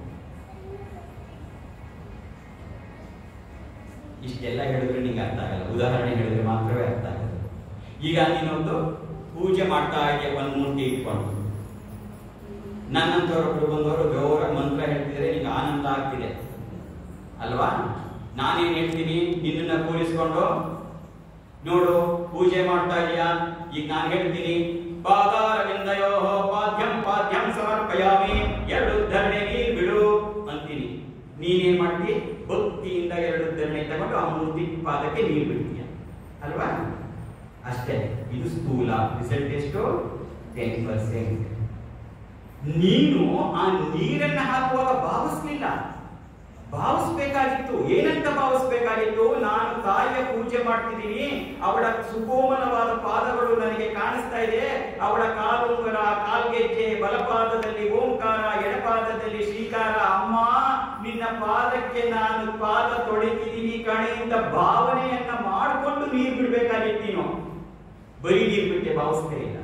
ಇಷ್ಟೆಲ್ಲ ಹೇಳಿದ್ರೆ ನಿಂಗೆ ಅರ್ಥ ಆಗಲ್ಲ ಉದಾಹರಣೆ ಹೇಳಿದ್ರೆ ಮಾತ್ರವೇ ಅರ್ಥ ಆಗಲ್ಲ ಈಗ ನೀನೊಂದು ಪೂಜೆ ಮಾಡ್ತಾ ಇದೆಯಾ ಒಂದು ಮೂರ್ತಿ ಇಟ್ಕೊಂಡು ನನ್ನಂತವ್ರೊಬ್ರು ಬಂದವರು ಜೋರಾಗಿ ಮಂತ್ರ ಹೇಳ್ತಿದ್ರೆ ನಿಂಗೆ ಆನಂದ ಆಗ್ತಿದೆ ಅಲ್ವಾ ನಾನೇನ್ ಹೇಳ್ತೀನಿ ನಿನ್ನನ್ನ ಕೂರಿಸ್ಕೊಂಡು ನೋಡು ಪೂಜೆ ಮಾಡ್ತಾ ಇದೀಯಾ ಈಗ ನಾನು ಹೇಳ್ತೀನಿ ಪಾದಾರವಿಂದಯೋ ಪಾದ್ಯಂ ಪಾದ್ಯಂ ಸಮರ್ಪಯಾಮಿ ಎರಡು ಧರಣೆ ನೀರ್ ಬಿಡು ಅಂತೀನಿ ನೀನೇನ್ ಮಾಡ್ತಿ ಭಕ್ತಿಯಿಂದ ಎರಡು ಧರಣೆ ತಗೊಂಡು ಆ ಮೂರ್ತಿ ಪಾದಕ್ಕೆ ನೀರು ಬಿಡ್ತೀಯ ಅಲ್ವಾ ಅಷ್ಟೇ ಇದು ಸ್ಥೂಲ ರಿಸಲ್ಟ್ ಎಷ್ಟು ಟೆನ್ ಪರ್ಸೆಂಟ್ ನೀನು ಆ ನೀರನ್ನ ಹಾಕುವಾಗ ಭಾವಿಸ್ಲಿಲ್ಲ ಭಾವಿಸ್ಬೇಕಾಗಿತ್ತು ಏನಂತ ಭಾವಿಸ್ಬೇಕಾಗಿತ್ತು ನಾನು ತಾಯಿಯ ಪೂಜೆ ಮಾಡ್ತಿದ್ದೀನಿ ಅವಳ ಸುಕೋಮಲವಾದ ಪಾದಗಳು ನನಗೆ ಕಾಣಿಸ್ತಾ ಇದೆ ಅವಳ ಕಾಲುಂಗರ ಕಾಲ್ಗೆಜ್ಜೆ ಬಲಪಾದದಲ್ಲಿ ಓಂಕಾರ ಎಡಪಾದದಲ್ಲಿ ಶ್ರೀಕಾರ ಅಮ್ಮ ನಿನ್ನ ಪಾದಕ್ಕೆ ನಾನು ಪಾದ ತೊಳಿತಿದ್ದೀನಿ ಕಣೆಯಿಂದ ಭಾವನೆಯನ್ನ ಮಾಡಿಕೊಂಡು ನೀರು ಬಿಡ್ಬೇಕಾಗಿತ್ತು ನೀನು ಬರೀ ನೀರು ಬಿಟ್ಟೆ ಭಾವಿಸ್ತೇ ಇಲ್ಲ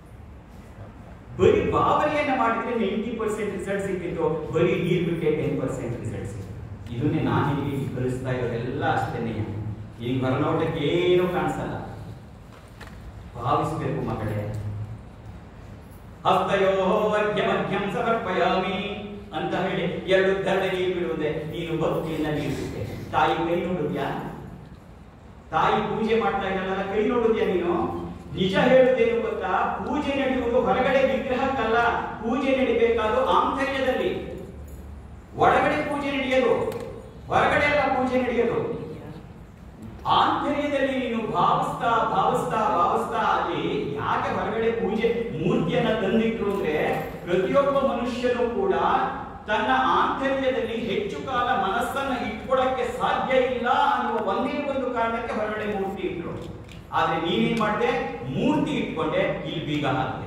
ಬರೀ ಭಾವನೆಯನ್ನ ಮಾಡಿದ್ರೆ ನೈಂಟಿ ಪರ್ಸೆಂಟ್ ರಿಸಲ್ಟ್ ಸಿಕ್ಕಿತ್ತು ಬರೀ ನೀರ್ ಬಿಟ್ಟೆ ಟೆನ್ ಪರ್ಸೆಂಟ್ ರಿಸಲ್ಟ್ ಸಿಕ್ಕಿತ್ತು ಇದನ್ನೇ ನಾನು ನಿಮಗೆ ಕಲಿಸ್ತಾ ಇರೋದೆಲ್ಲ ಅಷ್ಟೇನೆ ಈಗ ಹೊರನೋಟಕ್ಕೆ ಏನು ಕಾಣಿಸಲ್ಲ ಭಾವಿಸ್ಬೇಕು ಮಗಳೇ ಹಸ್ತಯೋ ವರ್ಗ್ಯ ಮಧ್ಯಂ ಸಮರ್ಪಯಾಮಿ ಅಂತ ಹೇಳಿ ಎರಡು ಧರಣೆ ನೀರು ಬಿಡುವುದೇ ನೀನು ಭಕ್ತಿಯಿಂದ ನೀರು ಬಿಟ್ಟೆ ತಾಯಿ ಕೈ ನೋಡುದ್ಯಾ ತಾಯಿ ಪೂಜೆ ಮಾಡ್ತಾ ಇದ್ದಲ್ಲ ಕೈ ನೋಡುದ್ಯಾ ನೀನು ನಿಜ ಹೇಳುವುದೇನು ಗೊತ್ತಾ ಪೂಜೆ ನಡೆಯುವುದು ಹೊರಗಡೆ ವಿಗ್ರಹಕ್ಕಲ್ಲ ಪೂಜೆ ನಡಿಬೇಕಾದ್ರು ಆಂತರ್ಯದಲ್ಲಿ ಒಳಗಡೆ ಪೂಜೆ ನಡೆಯೋದು ಹೊರಗಡೆ ಅಲ್ಲ ಪೂಜೆ ನಡೆಯೋದು ಆಂತರ್ಯದಲ್ಲಿ ನೀನು ಭಾವಿಸ್ತಾ ಭಾವಿಸ್ತಾ ಭಾವಿಸ್ತಾ ಅಲ್ಲಿ ಯಾಕೆ ಹೊರಗಡೆ ಪೂಜೆ ಮೂರ್ತಿಯನ್ನ ತಂದಿಟ್ರು ಅಂದ್ರೆ ಪ್ರತಿಯೊಬ್ಬ ಮನುಷ್ಯನು ಕೂಡ ತನ್ನ ಆಂತರ್ಯದಲ್ಲಿ ಹೆಚ್ಚು ಕಾಲ ಮನಸ್ಸನ್ನ ಇಟ್ಕೊಳಕ್ಕೆ ಸಾಧ್ಯ ಇಲ್ಲ ಅನ್ನುವ ಒಂದೇ ಒಂದು ಕಾರಣಕ್ಕೆ ಹೊರಗಡೆ ಮೂರ್ತಿ ಇಟ್ರು ಆದ್ರೆ ನೀನೇನ್ ಮಾಡಿದೆ ಮೂರ್ತಿ ಇಟ್ಕೊಂಡೆ ಇಲ್ಲಿ ಬೀಗ ಹಾಕಿದೆ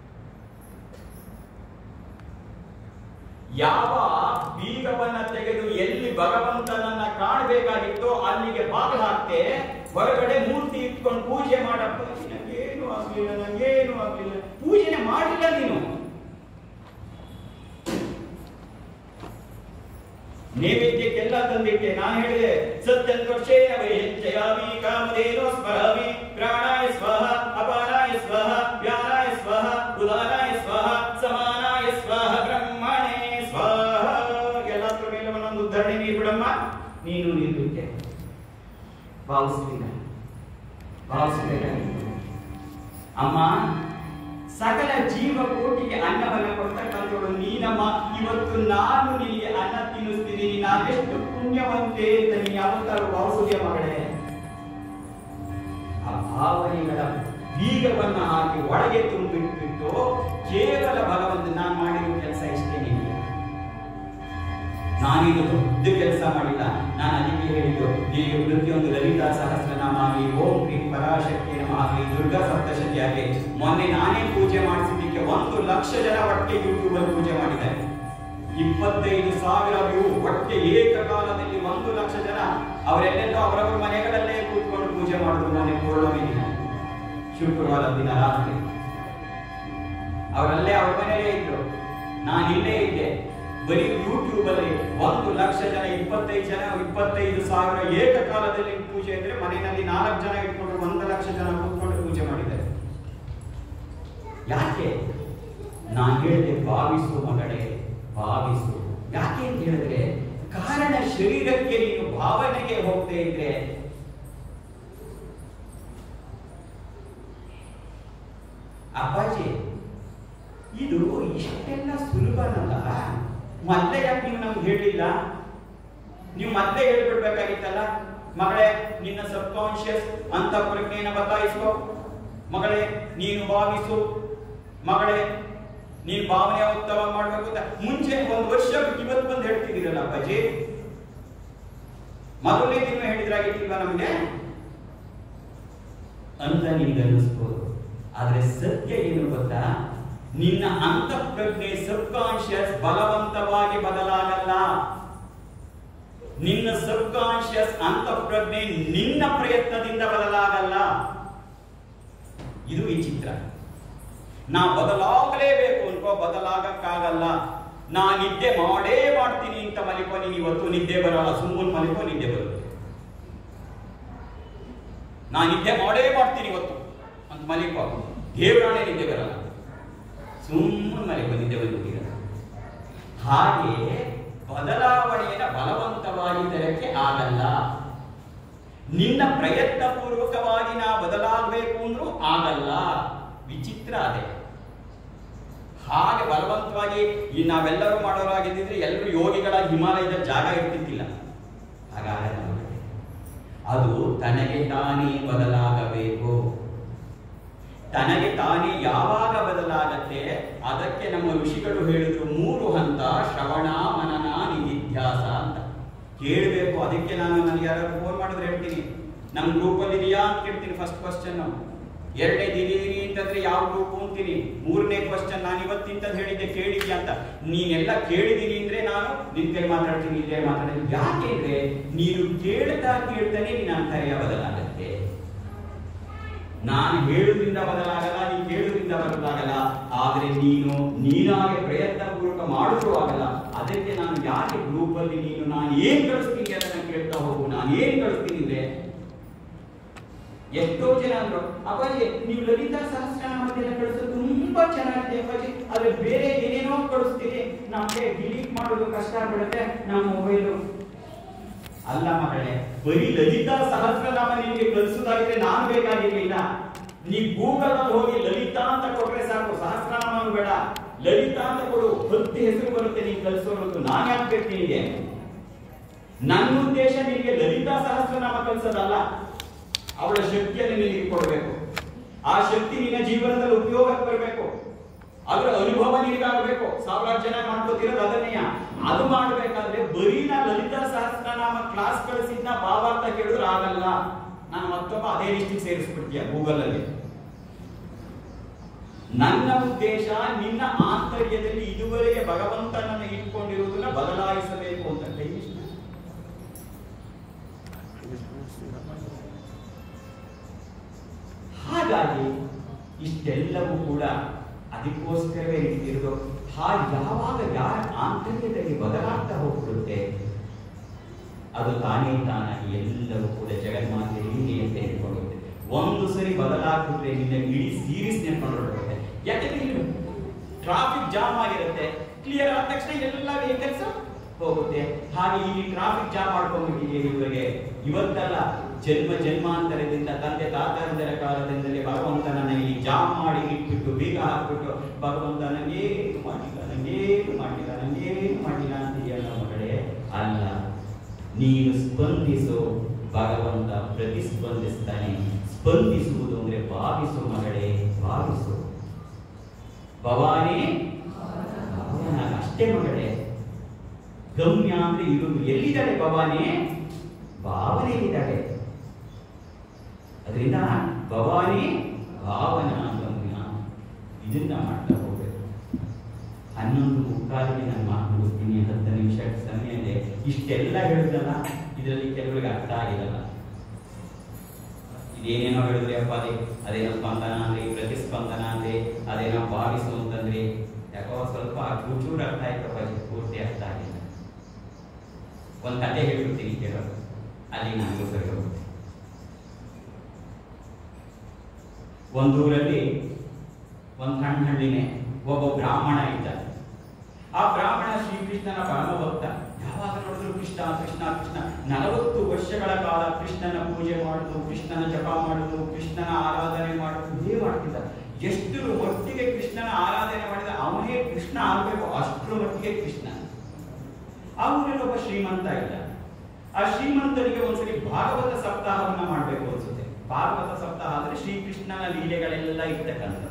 ಯಾವ ಬೀಗವನ್ನ ತೆಗೆದು ಎಲ್ಲಿ ಭಗವಂತನನ್ನ ಕಾಣಬೇಕಾಗಿತ್ತೋ ಅಲ್ಲಿಗೆ ಬಾಗಿಲು ಹಾಕ್ತೆ ಹೊರಗಡೆ ಮೂರ್ತಿ ಇಟ್ಕೊಂಡು ಪೂಜೆ ಮಾಡಪ್ಪ ನಂಗೇನು ಆಗ್ಲಿಲ್ಲ ನಂಗೇನು ಆಗ್ಲಿಲ್ಲ ಪೂಜೆನೆ ಮಾಡಿಲ್ಲ ನೀನು ನೈವೇದ್ಯಕ್ಕೆಲ್ಲ ತಂದಿಟ್ಟೆ ನಾನು ಹೇಳಿದೆ ಸತ್ಯಂತೋಕ್ಷೇನ ವೈಹೆಚ್ಚಯಾಮಿ ಕಾಮಧೇನು ಸ್ಮರಾಮಿ ಪ್ರಾಣಾಯ ಸ್ವಾಹ ಅಪಾನಾಯ ಸ್ವಾಹ ವ್ಯಾನಾಯ ಸ್ವಾಹ ಉದಾನಾಯ ಸ್ವಾಹ ಸಮಾನಾಯ ಸ್ವಾಹ ಬ್ರಹ್ಮಣೇ ಸ್ವಾಹ ಎಲ್ಲಾದ್ರ ಮೇಲೆ ಒಂದೊಂದು ಧರಣಿ ನೀರು ಬಿಡಮ್ಮ ನೀನು ನೀರು ಬಿಟ್ಟೆ ಭಾವಿಸ್ತೀನ ಭಾವಿಸ್ಬೇಕಾಗಿತ್ತು ಅಮ್ಮ ಸಕಲ ಜೀವಕೋಟಿಗೆ ಅನ್ನವನ್ನು ಕೊಡ್ತಕ್ಕಂಥವಳು ನೀನಮ್ಮ ಇವತ್ತು ನಾನು ನಿನಗೆ ಅನ್ನ ತಿನ್ನಿಸ್ತಿದ್ದೀನಿ ನಾನೆಷ್ಟು ಪುಣ್ಯವಂತೆ ಅಂತ ನೀನು ಯಾವತ್ತಾರು ಭಾವಿಸುವುದೇ ಮಗಳೇ ಆ ಭಾವನೆಗಳ ಬೀಗವನ್ನ ಹಾಕಿ ಒಳಗೆ ತುಂಬಿಟ್ಬಿಟ್ಟು ಕೇವಲ ಭಗವಂತ ನಾನು ಮಾಡಿರೋ ಕೆಲಸ ಇಷ್ಟೇ ನಿನಗೆ ನಾನೇನು ದೊಡ್ಡ ಕೆಲಸ ಮಾಡಿಲ್ಲ ನಾನು ಅದಕ್ಕೆ ಹೇಳಿದ್ದು ನಿನಗೆ ಪ್ರತಿಯೊಂದು ಲಲಿತಾ ಸಹಸ್ರನಾಮ ಆಗಲಿ ಓಂ ಕ್ರೀಂ ಪರಾಶಕ್ತಿ ನಮ ಆಗಲಿ ದುರ್ಗಾ ಸಪ್ತಶತಿ ಆಗಲಿ ಮೊನ್ನೆ ನಾನೇ ಪೂಜೆ ಮಾಡಿಸಿದ್ದಕ್ಕೆ ಒಂದು ಲಕ್ಷ ಜನ ಒಟ್ಟಿಗೆ ಯೂಟ್ಯೂಬ್ ಅಲ್ಲಿ ಪೂಜೆ ಮಾಡಿದ್ದಾರೆ ಇಪ್ಪತ್ತೈದು ಸಾವಿರ ವ್ಯೂ ಒಟ್ಟಿಗೆ ಏಕಕಾಲದಲ್ಲಿ ಒಂದು ಲಕ್ಷ ಜನ ಅವರೆಲ್ಲೆಲ್ಲೋ ಅವರವರ ಮನೆಗಳಲ್ಲೇ ಕೂತ್ಕೊಂಡು ಪೂಜೆ ಮಾಡಿದ್ರು ಮೊನ್ನೆ ಪೂರ್ಣಮಿ ದಿನ ಶುಕ್ರವಾರ ದಿನ ರಾತ್ರಿ ಅವರಲ್ಲೇ ಅವ್ರ ಮನೆಯಲ್ಲೇ ಇದ್ರು ನಾನು ಇಲ್ಲೇ ಇದ್ದೆ ಬರೀ ಯೂಟ್ಯೂಬ್ ಅಲ್ಲಿ ಒಂದು ಲಕ್ಷ ಜನ ಇಪ್ಪತ್ತೈದು ಜನ ಇಪ್ಪತ್ತೈದು ಸಾವಿರ ಏಕಕಾಲದಲ್ಲಿ ಪೂಜೆ ಅಂದ್ರೆ ಮನೆಯಲ್ಲಿ ನಾಲ್ಕು ಜನ ಇಟ್ಕೊಂಡು ಒಂದು ಲಕ್ಷ ಜನ ಕೂತ್ಕೊಂಡು ಪೂಜೆ ಮಾಡಿದ್ದಾರೆ ಯಾಕೆ ನಾನು ಹೇಳಿದೆ ಭಾವಿಸು ಮಗಳೇ ಭಾವಿಸು ಯಾಕೆ ಅಂತ ಹೇಳಿದ್ರೆ ಕಾರಣ ಶರೀರಕ್ಕೆ ನೀನು ಭಾವನೆಗೆ ಹೋಗದೆ ಇದ್ರೆ ಅಪ್ಪಾಜಿ ಇದು ಇಷ್ಟೆಲ್ಲ ಸುಲಭನಲ್ಲ ಮೊದಲೇ ಯಾಕೆ ನೀವು ನಮ್ಗೆ ಹೇಳಿಲ್ಲ ನೀವು ಮತ್ತೆ ಹೇಳ್ಬಿಡ್ಬೇಕಾಗಿತ್ತಲ್ಲ ಮಗಳೇ ನಿನ್ನ ಸಬ್ ಕಾನ್ಶಿಯಸ್ ಅಂತ ಪ್ರಜ್ಞೆನ ಬದಲಾಯಿಸೋ ಮಗಳೇ ನೀನು ಭಾವಿಸು ಮಗಳೇ ನೀನು ಭಾವನೆ ಉತ್ತಮ ಮಾಡ್ಬೇಕು ಅಂತ ಮುಂಚೆ ಒಂದು ವರ್ಷ ಬಿಟ್ಟು ಇವತ್ತು ಬಂದು ಹೇಳ್ತಿದ್ದೀರಲ್ಲ ಅಪ್ಪಾಜಿ ಮೊದಲನೇ ದಿನ ಹೇಳಿದ್ರಾಗಿಟ್ಟಿಲ್ವಾ ನಮಗೆ ಅಂತ ನಿಮ್ಗೆ ಅನ್ನಿಸ್ಬೋದು ಆದ್ರೆ ಸತ್ಯ ಏನು ಗೊತ್ತಾ ನಿನ್ನ ಅಂತಃಪ್ರಜ್ಞೆ ಸಬ್ ಕಾನ್ಶಿಯಸ್ ಬಲವಂತವಾಗಿ ಬದಲಾಗಲ್ಲ ನಿನ್ನ ಸಬ್ ಕಾನ್ಶಿಯಸ್ ಅಂತಃಪ್ರಜ್ಞೆ ನಿನ್ನ ಪ್ರಯತ್ನದಿಂದ ಬದಲಾಗಲ್ಲ ಇದು ಈ ಚಿತ್ರ ನಾ ಬದಲಾಗಲೇಬೇಕು ಅನ್ಕೋ ಬದಲಾಗಕ್ಕಾಗಲ್ಲ ನಾ ನಿದ್ದೆ ಮಾಡೇ ಮಾಡ್ತೀನಿ ಅಂತ ಮಲಿಕೋ ನೀನು ಇವತ್ತು ನಿದ್ದೆ ಬರಲ್ಲ ಸುಮ್ಮನೆ ಮಲಿಕೋ ನಿದ್ದೆ ಬರುತ್ತೆ ನಾ ನಿದ್ದೆ ಮಾಡೇ ಮಾಡ್ತೀನಿ ಇವತ್ತು ಅಂತ ಮಲಿಕೋ ದೇವರಾಣೆ ನಿದ್ದೆ ಬರಲ್ಲ ಸುಮ್ಮನೆ ಮಲಿಕೋ ನಿದ್ದೆ ಬಂದಿದ್ದೀರ ಹಾಗೆ ಬದಲಾವಣೆಯನ್ನ ಬಲವಂತವಾಗಿ ತರಕ್ಕೆ ಆಗಲ್ಲ ನಿನ್ನ ಪ್ರಯತ್ನ ಪೂರ್ವಕವಾಗಿ ನಾ ಬದಲಾಗಬೇಕು ಅಂದ್ರೂ ಆಗಲ್ಲ ವಿಚಿತ್ರ ಅದೇ ಹಾಗೆ ಬಲವಂತವಾಗಿ ಈ ನಾವೆಲ್ಲರೂ ಮಾಡೋರಾಗಿದ್ದಿದ್ರೆ ಎಲ್ಲರೂ ಯೋಗಿಗಳ ಹಿಮಾಲಯದ ಜಾಗ ಇರ್ತಿದ್ದಿಲ್ಲ ಹಾಗಾಗಲ್ಲ ಮಗಳೇ. ಅದು ತನಗೆ ತಾನೇ ಬದಲಾಗಬೇಕು ತನಗೆ ತಾನೇ ಯಾವಾಗ ಬದಲಾಗತ್ತೆ ಅದಕ್ಕೆ ನಮ್ಮ ಋಷಿಗಳು ಹೇಳಿದ್ರು ಮೂರು ಹಂತ ಶ್ರವಣ ಮನನ ನಿಧಿಧ್ಯಾಸ ಅಂತ ಕೇಳಬೇಕು ಅದಕ್ಕೆ ನಾನು ನನಗೆ ಯಾರು ಫೋನ್ ಮಾಡಿದ್ರೆ ಹೇಳ್ತೀನಿ ನಮ್ಮ ಗ್ರೂಪಲ್ಲಿ ಇದೆಯಾ ಅಂತ ಕೇಳ್ತೀನಿ ಫಸ್ಟ್ ಕ್ವಶನ್ ಎರಡನೇ ಇದೀನಿ ಅಂತಂದ್ರೆ ಯಾವ ಗ್ರೂಪ್ ಅಂತೀನಿ ಮೂರನೇ ಕ್ವಶನ್ ನಾನು ಇವತ್ತಿಂತದ್ದು ಹೇಳಿದ್ದೆ ಕೇಳಿದ್ಯಾ ಅಂತ ನೀನೆಲ್ಲ ಕೇಳಿದೀನಿ ಅಂದ್ರೆ ನಾನು ನಿನ್ ಕೈ ಮಾತಾಡ್ತೀನಿ ಇಲ್ಲೇ ಮಾತಾಡ್ತೀನಿ ಯಾಕೆ ಅಂದ್ರೆ ನೀನು ಕೇಳ್ತಾ ಕೇಳ್ತಾನೆ ನಿನ್ನ ಅಂತರ್ಯ ಬದಲಾಗತ್ತೆ ನಾನು ಹೇಳುವುದರಿಂದ ಬದಲಾಗಲ್ಲ ನೀನು ಕೇಳುವುದರಿಂದ ಬದಲಾಗಲ್ಲ ಆದ್ರೆ ನೀನು ನೀನಾಗೆ ಪ್ರಯತ್ನ ಪೂರ್ವಕ ಮಾಡಿದ್ರು ಆಗಲ್ಲ ಅದಕ್ಕೆ ನಾನು ಯಾಕೆ ಗ್ರೂಪ್ ಅಲ್ಲಿ ನೀನು ನಾನು ಏನ್ ಕಳಿಸ್ತೀನಿ ಅದನ್ನ ಕೇಳ್ತಾ ಹೋಗು ನಾನು ಏನ್ ಕಳಿಸ್ತೀನಿ ಅಂದ್ರೆ ಎಷ್ಟೋ ಜನ ಅಂದ್ರು ಅಪ್ಪಾಜಿ ನೀವು ಲಲಿತಾ ಸಹಸ್ರನಾಮದೆಲ್ಲ ಕಳಿಸೋದು ತುಂಬಾ ಚೆನ್ನಾಗಿದೆ ಅಪ್ಪಾಜಿ ಆದ್ರೆ ಬೇರೆ ಏನೇನೋ ಕಳಿಸ್ತೀರಿ ನಮ್ಗೆ ಡಿಲೀಟ್ ಮಾಡೋದು ಕಷ್ಟ ಆಗ್ಬಿಡುತ್ತೆ ನಮ್ಮ ಮೊಬೈಲು ಅಲ್ಲ ಮಗಳೇ ಬರೀ ಲಲಿತಾ ಸಹಸ್ರನಾಮ ನಿಮಗೆ ಕಲಿಸೋದಾಗಿದ್ರೆ ನಾನು ಬೇಕಾಗಿರ್ಲಿಲ್ಲ ನೀ ಗೂಗಲ್ ಅಲ್ಲಿ ಹೋಗಿ ಲಲಿತಾ ಅಂತ ಕೊಟ್ರೆ ಸಾಕು ಸಹಸ್ರನಾಮ ಬೇಡ ಲಲಿತಾ ಅಂತ ಕೊಡು ಹತ್ತು ಹೆಸರು ಬರುತ್ತೆ ನೀನ್ ಕಲಿಸೋದು ನಾನು ಯಾಕೆ ಬೇಕು ನಿನಗೆ ನನ್ನ ಉದ್ದೇಶ ನಿನಗೆ ಲಲಿತಾ ಸಹಸ್ರನಾಮ ಕಲಿಸೋದಲ್ಲ ಅವಳ ಶಕ್ತಿಯನ್ನು ನಿನಗೆ ಕೊಡಬೇಕು ಆ ಶಕ್ತಿ ನಿನ್ನ ಜೀವನದಲ್ಲಿ ಉಪಯೋಗಕ್ಕೆ ಬರಬೇಕು ಅದರ ಅನುಭವ ನಿನಗಾಗಬೇಕು ಸಾವಿರಾರು ಜನ ಮಾಡ್ಕೋತಿರೋದು ಅದನ್ನೆಯ ಅದು ಮಾಡ್ಬೇಕಾದ್ರೆ ಬರೀ ನಾ ಲಲಿತಾ ಸಹಸ್ರನಾಮ ಕ್ಲಾಸ್ ಕಳಿಸಿದ್ನ ಭಾವಾರ್ಥ ಕೇಳಿದ್ರೆ ಆಗಲ್ಲ ನಾನು ಮತ್ತೊಬ್ಬ ಅದೇ ಲಿಸ್ಟಿಗೆ ಸೇರಿಸ್ಬಿಡ್ತೀಯ ಗೂಗಲ್ ಅಲ್ಲಿ ನನ್ನ ಉದ್ದೇಶ ನಿನ್ನ ಆಂತರ್ಯದಲ್ಲಿ ಇದುವರೆಗೆ ಭಗವಂತನನ್ನು ಇಟ್ಕೊಂಡಿರುವುದನ್ನ ಬದಲಾಯಿಸಬೇಕು ಅಂತ ಕೈ ಇಷ್ಟ. ಹಾಗಾಗಿ ಇಷ್ಟೆಲ್ಲವೂ ಕೂಡ ಅದಕ್ಕೋಸ್ಕರವೇ ಇಟ್ಟಿರೋದು ಹಾಗೆ ಯಾವಾಗ ಯಾರ ಆಂತರ್ಯದಲ್ಲಿ ಬದಲಾಗ್ತಾ ಹೋಗ್ಬಿಡುತ್ತೆ ಅದು ತಾನೇ ತಾನಾಗಿ ಎಲ್ಲವೂ ಕೂಡ ಜಗನ್ಮಾತೆ ಹೀಗೆ ಅಂತ ಹೇಳ್ಕೊಳ್ಳುತ್ತೆ ಒಂದು ಸರಿ ಬದಲಾಗ್ಬಿಟ್ರೆ ನಿನ್ನ ಇಡೀ ಸೀರೀಸ್ ನೆನ್ಕೊಂಡು ಯಾಕಂದ್ರೆ ಇಲ್ಲಿ ಟ್ರಾಫಿಕ್ ಜಾಮ್ ಆಗಿರುತ್ತೆ ಕ್ಲಿಯರ್ ಆದ ತಕ್ಷಣ ಎಲ್ಲ ವೆಹಿಕಲ್ಸ್ ಹೋಗುತ್ತೆ ಹಾಗೆ ಇಲ್ಲಿ ಟ್ರಾಫಿಕ್ ಜಾಮ್ ಮಾಡ್ಕೊಂಡ್ಬಿಟ್ಟಿದೆ ಇವರಿಗೆ ಇವತ್ತಲ್ಲ ಜನ್ಮ ಜನ್ಮಾಂತರದಿಂದ ತಂದೆ ತಾತಂದರ ಕಾಲದಿಂದಲೇ ಭಗವಂತ ನನಗೆ ಈ ಜಾಮ್ ಮಾಡಿ ಇಟ್ಬಿಟ್ಟು ಬೀಗ ಹಾಕ್ಬಿಟ್ಟು ಭಗವಂತ ನನಗೇನು ಮಾಡಿಲ್ಲ ನನಗೇನು ಮಾಡಿಲ್ಲ ನನಗೇನು ಮಾಡಿಲ್ಲ ಅಂತೀಯಲ್ಲ ಮಗಳೇ ಅಲ್ಲ ನೀನು ಸ್ಪಂದಿಸು ಭಗವಂತ ಪ್ರತಿಸ್ಪಂದಿಸ್ತಾನೆ ಸ್ಪಂದಿಸುವುದು ಅಂದ್ರೆ ಭಾವಿಸು ಮಗಳೇ ಭಾವಿಸು ಭವಾನಿ ಭವಾನ ಅಷ್ಟೇ ಮಗಳೇ ಗಮ್ಯ ಅಂದ್ರೆ ಇರುವುದು ಎಲ್ಲಿದ್ದಾಳೆ ಭವಾನಿ ಭಾವನೆಯಲ್ಲಿದ್ದಾಳೆ ಅದರಿಂದ ಭವಾನಿ ಭಾವನಾ ಗಮ್ಯ ಇದನ್ನ ಮಾಡ್ತಾ ಹೋಗ್ಬೇಕು ಹನ್ನೊಂದು ಮುಕ್ಕಾಲಿಗೆ ನಾನು ಮಾತು ಮುಗಿಸ್ತೀನಿ ಹತ್ತು ನಿಮಿಷ ಸಮಯ ಇದೆ ಇಷ್ಟೆಲ್ಲ ಹೇಳಿದ್ರಲ್ಲ ಇದರಲ್ಲಿ ಕೆಲವರಿಗೆ ಅರ್ಥ ಆಗಿರಲ್ಲ ಇದೇನೇನೋ ಹೇಳಿದ್ರಿ ಅಪ್ಪ ಅದೇ ಅದೇನೋ ಸ್ಪಂದನ ಅಂದ್ರೆ ಪ್ರತಿಸ್ಪಂದನ ಅಂದ್ರೆ ಅದೇನೋ ಭಾವಿಸು ಅಂತಂದ್ರೆ ಯಾಕೋ ಸ್ವಲ್ಪ ಚೂಚೂರು ಅರ್ಥ ಆಯ್ತಪ್ಪ ಇದು ಪೂರ್ತಿ ಅರ್ಥ ಆಗಿಲ್ಲ ಒಂದು ಕತೆ ಹೇಳ್ಬಿಡ್ತೀನಿ ಕೇಳೋದು ಅಲ್ಲಿ ನನಗೂ ಸರಿ ಹೋಗುತ್ತೆ ಒಂದೂರಲ್ಲಿ ಒಂದು ಸಣ್ಣ ಹಳ್ಳಿನೇ ಒಬ್ಬ ಬ್ರಾಹ್ಮಣ ಇದ್ದ ಆ ಬ್ರಾಹ್ಮಣ ಶ್ರೀಕೃಷ್ಣನ ಪರಮ ಭಕ್ತ ಯಾವಾಗ ನೋಡಿದ್ರು ಕೃಷ್ಣ ಕೃಷ್ಣ ಕೃಷ್ಣ ನಲವತ್ತು ವರ್ಷಗಳ ಕಾಲ ಕೃಷ್ಣನ ಪೂಜೆ ಮಾಡುದು ಕೃಷ್ಣನ ಜಪ ಮಾಡುದು ಕೃಷ್ಣನ ಆರಾಧನೆ ಮಾಡುದು ಇದೇ ಮಾಡ್ತಿದ್ದ ಎಷ್ಟು ಮಟ್ಟಿಗೆ ಕೃಷ್ಣನ ಆರಾಧನೆ ಮಾಡಿದ ಅವನೇ ಕೃಷ್ಣ ಆಗಬೇಕು ಅಷ್ಟರ ಮಟ್ಟಿಗೆ ಕೃಷ್ಣ ಆ ಊರಲ್ಲಿ ಒಬ್ಬ ಶ್ರೀಮಂತ ಇದ್ದ ಆ ಶ್ರೀಮಂತನಿಗೆ ಒಂದ್ಸರಿ ಭಾಗವತ ಸಪ್ತಾಹವನ್ನ ಮಾಡಬೇಕು ಅನ್ಸುತ್ತೆ ಭಾಗವತ ಸಪ್ತಾಹ ಅಂದ್ರೆ ಶ್ರೀಕೃಷ್ಣನ ಲೀಲೆಗಳೆಲ್ಲ ಇರ್ತಕ್ಕಂಥದ್ದು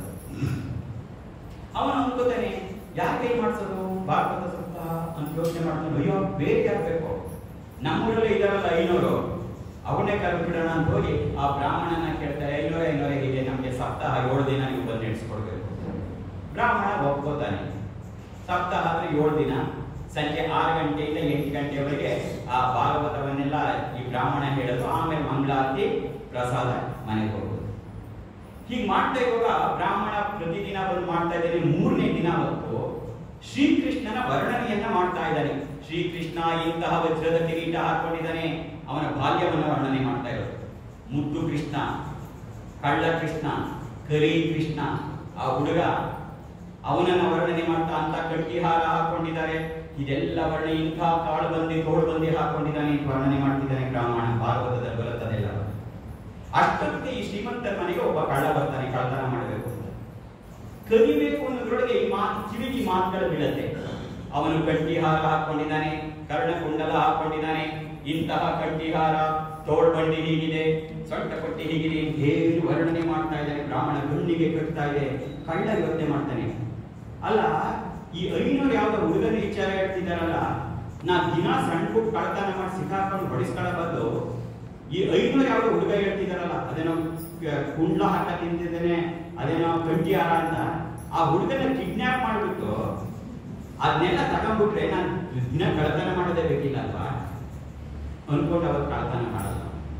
ಅವನು ಅನ್ಕೋತಾನೆ ಯಾಕೆ ಮಾಡ್ಸೋದು ಭಾಗವತ ಸಪ್ತಾಹ ಅಂತ ಯೋಚನೆ ಮಾಡ್ತಾನೆ ಅಯ್ಯೋ ಬೇರೆ ಯಾಕಬೇಕು ನಮ್ಮೂರಲ್ಲಿ ಇದಾರಲ್ಲ ಐನೂರು ಅವನ್ನೇ ಕರೆದ್ಬಿಡೋಣ ಅಂತ ಹೋಗಿ ಆ ಬ್ರಾಹ್ಮಣನ ಕೇಳ್ತಾರೆ ಐನೂರ ಐನೂರ ಹೀಗೆ ನಮಗೆ ಸಪ್ತಾಹ ಏಳು ದಿನ ನೀವು ಬಂದು ನಡೆಸ್ಕೊಡ್ಬೇಕು ಬ್ರಾಹ್ಮಣ ಒಪ್ಕೋತಾನೆ ಸಪ್ತಾಹ ಅಂದ್ರೆ ಏಳು ದಿನ ಸಂಜೆ ಆರು ಗಂಟೆಯಿಂದ ಎಂಟು ಗಂಟೆಯವರೆಗೆ ಆ ಭಾಗವತವನ್ನೆಲ್ಲ ಈ ಬ್ರಾಹ್ಮಣ ಹೇಳೋದು ಆಮೇಲೆ ಮಂಗಳಾರತಿ ಪ್ರಸಾದ ಮನೆಗೆ ಹೋಗೋದು ಹೀಗೆ ಮಾಡ್ತಾ ಇರುವಾಗ ಬ್ರಾಹ್ಮಣ ಪ್ರತಿದಿನ ಬಂದು ಮಾಡ್ತಾ ಇದ್ದಾನೆ ಮೂರನೇ ದಿನ ಹೊತ್ತು ಶ್ರೀಕೃಷ್ಣನ ವರ್ಣನೆಯನ್ನ ಮಾಡ್ತಾ ಇದ್ದಾನೆ ಶ್ರೀಕೃಷ್ಣ ಇಂತಹ ವಜ್ರದ ಕಿರೀಟ ಹಾಕೊಂಡಿದ್ದಾನೆ ಅವನ ಬಾಲ್ಯವನ್ನು ವರ್ಣನೆ ಮಾಡ್ತಾ ಇರೋದು ಮುದ್ದು ಕೃಷ್ಣ ಕಳ್ಳ ಕೃಷ್ಣ ಕರಿ ಕೃಷ್ಣ ಆ ಹುಡುಗ ಅವನನ್ನ ವರ್ಣನೆ ಮಾಡ್ತಾ ಅಂತ ಕಟ್ಟಿಹಾರ ಹಾಕೊಂಡಿದ್ದಾರೆ ಇದೆಲ್ಲ ವರ್ಣನೆ ಇಂಥ ಕಾಳು ಬಂದಿ ತೋಳು ಬಂದಿ ಹಾಕೊಂಡಿದ್ದಾನೆ ಅಂತ ವರ್ಣನೆ ಮಾಡ್ತಿದ್ದಾನೆ ಬ್ರಾಹ್ಮಣ ಭಾಗವತದಲ್ಲಿ ಬರುತ್ತದೆಲ್ಲ ಅಷ್ಟೊತ್ತಿಗೆ ಈ ಶ್ರೀಮಂತರ ಮನೆಗೆ ಒಬ್ಬ ಕಳ್ಳ ಬರ್ತಾನೆ ಕಳ್ಳತನ ಮಾಡಬೇಕು ಅಂತ ಕಲಿಬೇಕು ಅನ್ನೋದ್ರೊಳಗೆ ಈ ಮಾತು ಕಿವಿಗೆ ಈ ಮಾತುಗಳು ಬೀಳತ್ತೆ ಅವನು ಕಟ್ಟಿಹಾರ ಹಾಕೊಂಡಿದ್ದಾನೆ ಕರ್ಣಕುಂಡಲ ಹಾಕೊಂಡಿದ್ದಾನೆ ಇಂತಹ ಕಟ್ಟಿಹಾರ ತೋಳ್ಬಂಡಿ ಹೀಗಿದೆ ಸೊಂಟ ಕೊಟ್ಟಿ ಹೀಗಿದೆ ಅಂತ ಹೇಳಿ ವರ್ಣನೆ ಮಾಡ್ತಾ ಇದ್ದಾನೆ ಬ್ರಾಹ್ಮಣ ಗುಂಡಿಗೆ ಕಟ್ತಾ ಇದೆ ಕಳ್ಳ ಯೋಚನೆ ಮಾಡ್ತಾನೆ ಅಲ್ಲ ಈ ಐನೂರು ಯಾವ್ದೋ ಹುಡುಗನ ವಿಚಾರ ಹೇಳ್ತಿದ್ದಾರಲ್ಲ ನಾ ದಿನ ಸಣ್ಣ ಪುಟ್ಟ ಕಳ್ತನ ಮಾಡಿ ಸಿಕ್ಕಾಕೊಂಡು ಹೊಡಿಸ್ಕೊಳ್ಳೋ ಬದಲು ಈ ಐನೂರು ಯಾವ್ದೋ ಹುಡುಗ ಹೇಳ್ತಿದಾರಲ್ಲ ಅದೇನೋ ಕ- ಕುಂಡ್ಲ ಹಾಕ ತಿಂತಿದ್ದೇನೆ ಅದೇನೋ ಕಂಠಿಹಾರ ಅಂತ ಆ ಹುಡುಗನ ಕಿಡ್ನಾಪ್ ಮಾಡ್ಬಿಟ್ಟು ಅದನ್ನೆಲ್ಲ ತಗೊಂಡ್ಬಿಟ್ರೆ ನಾನು ದಿನ ಕಳ್ತನ ಮಾಡೋದೇ ಬೇಕಿಲ್ಲ ಅಲ್ವಾ ಅನ್ಕೊಂಡು ಅವತ್ತು ಕಳ್ತನ ಮಾಡಲ್ಲ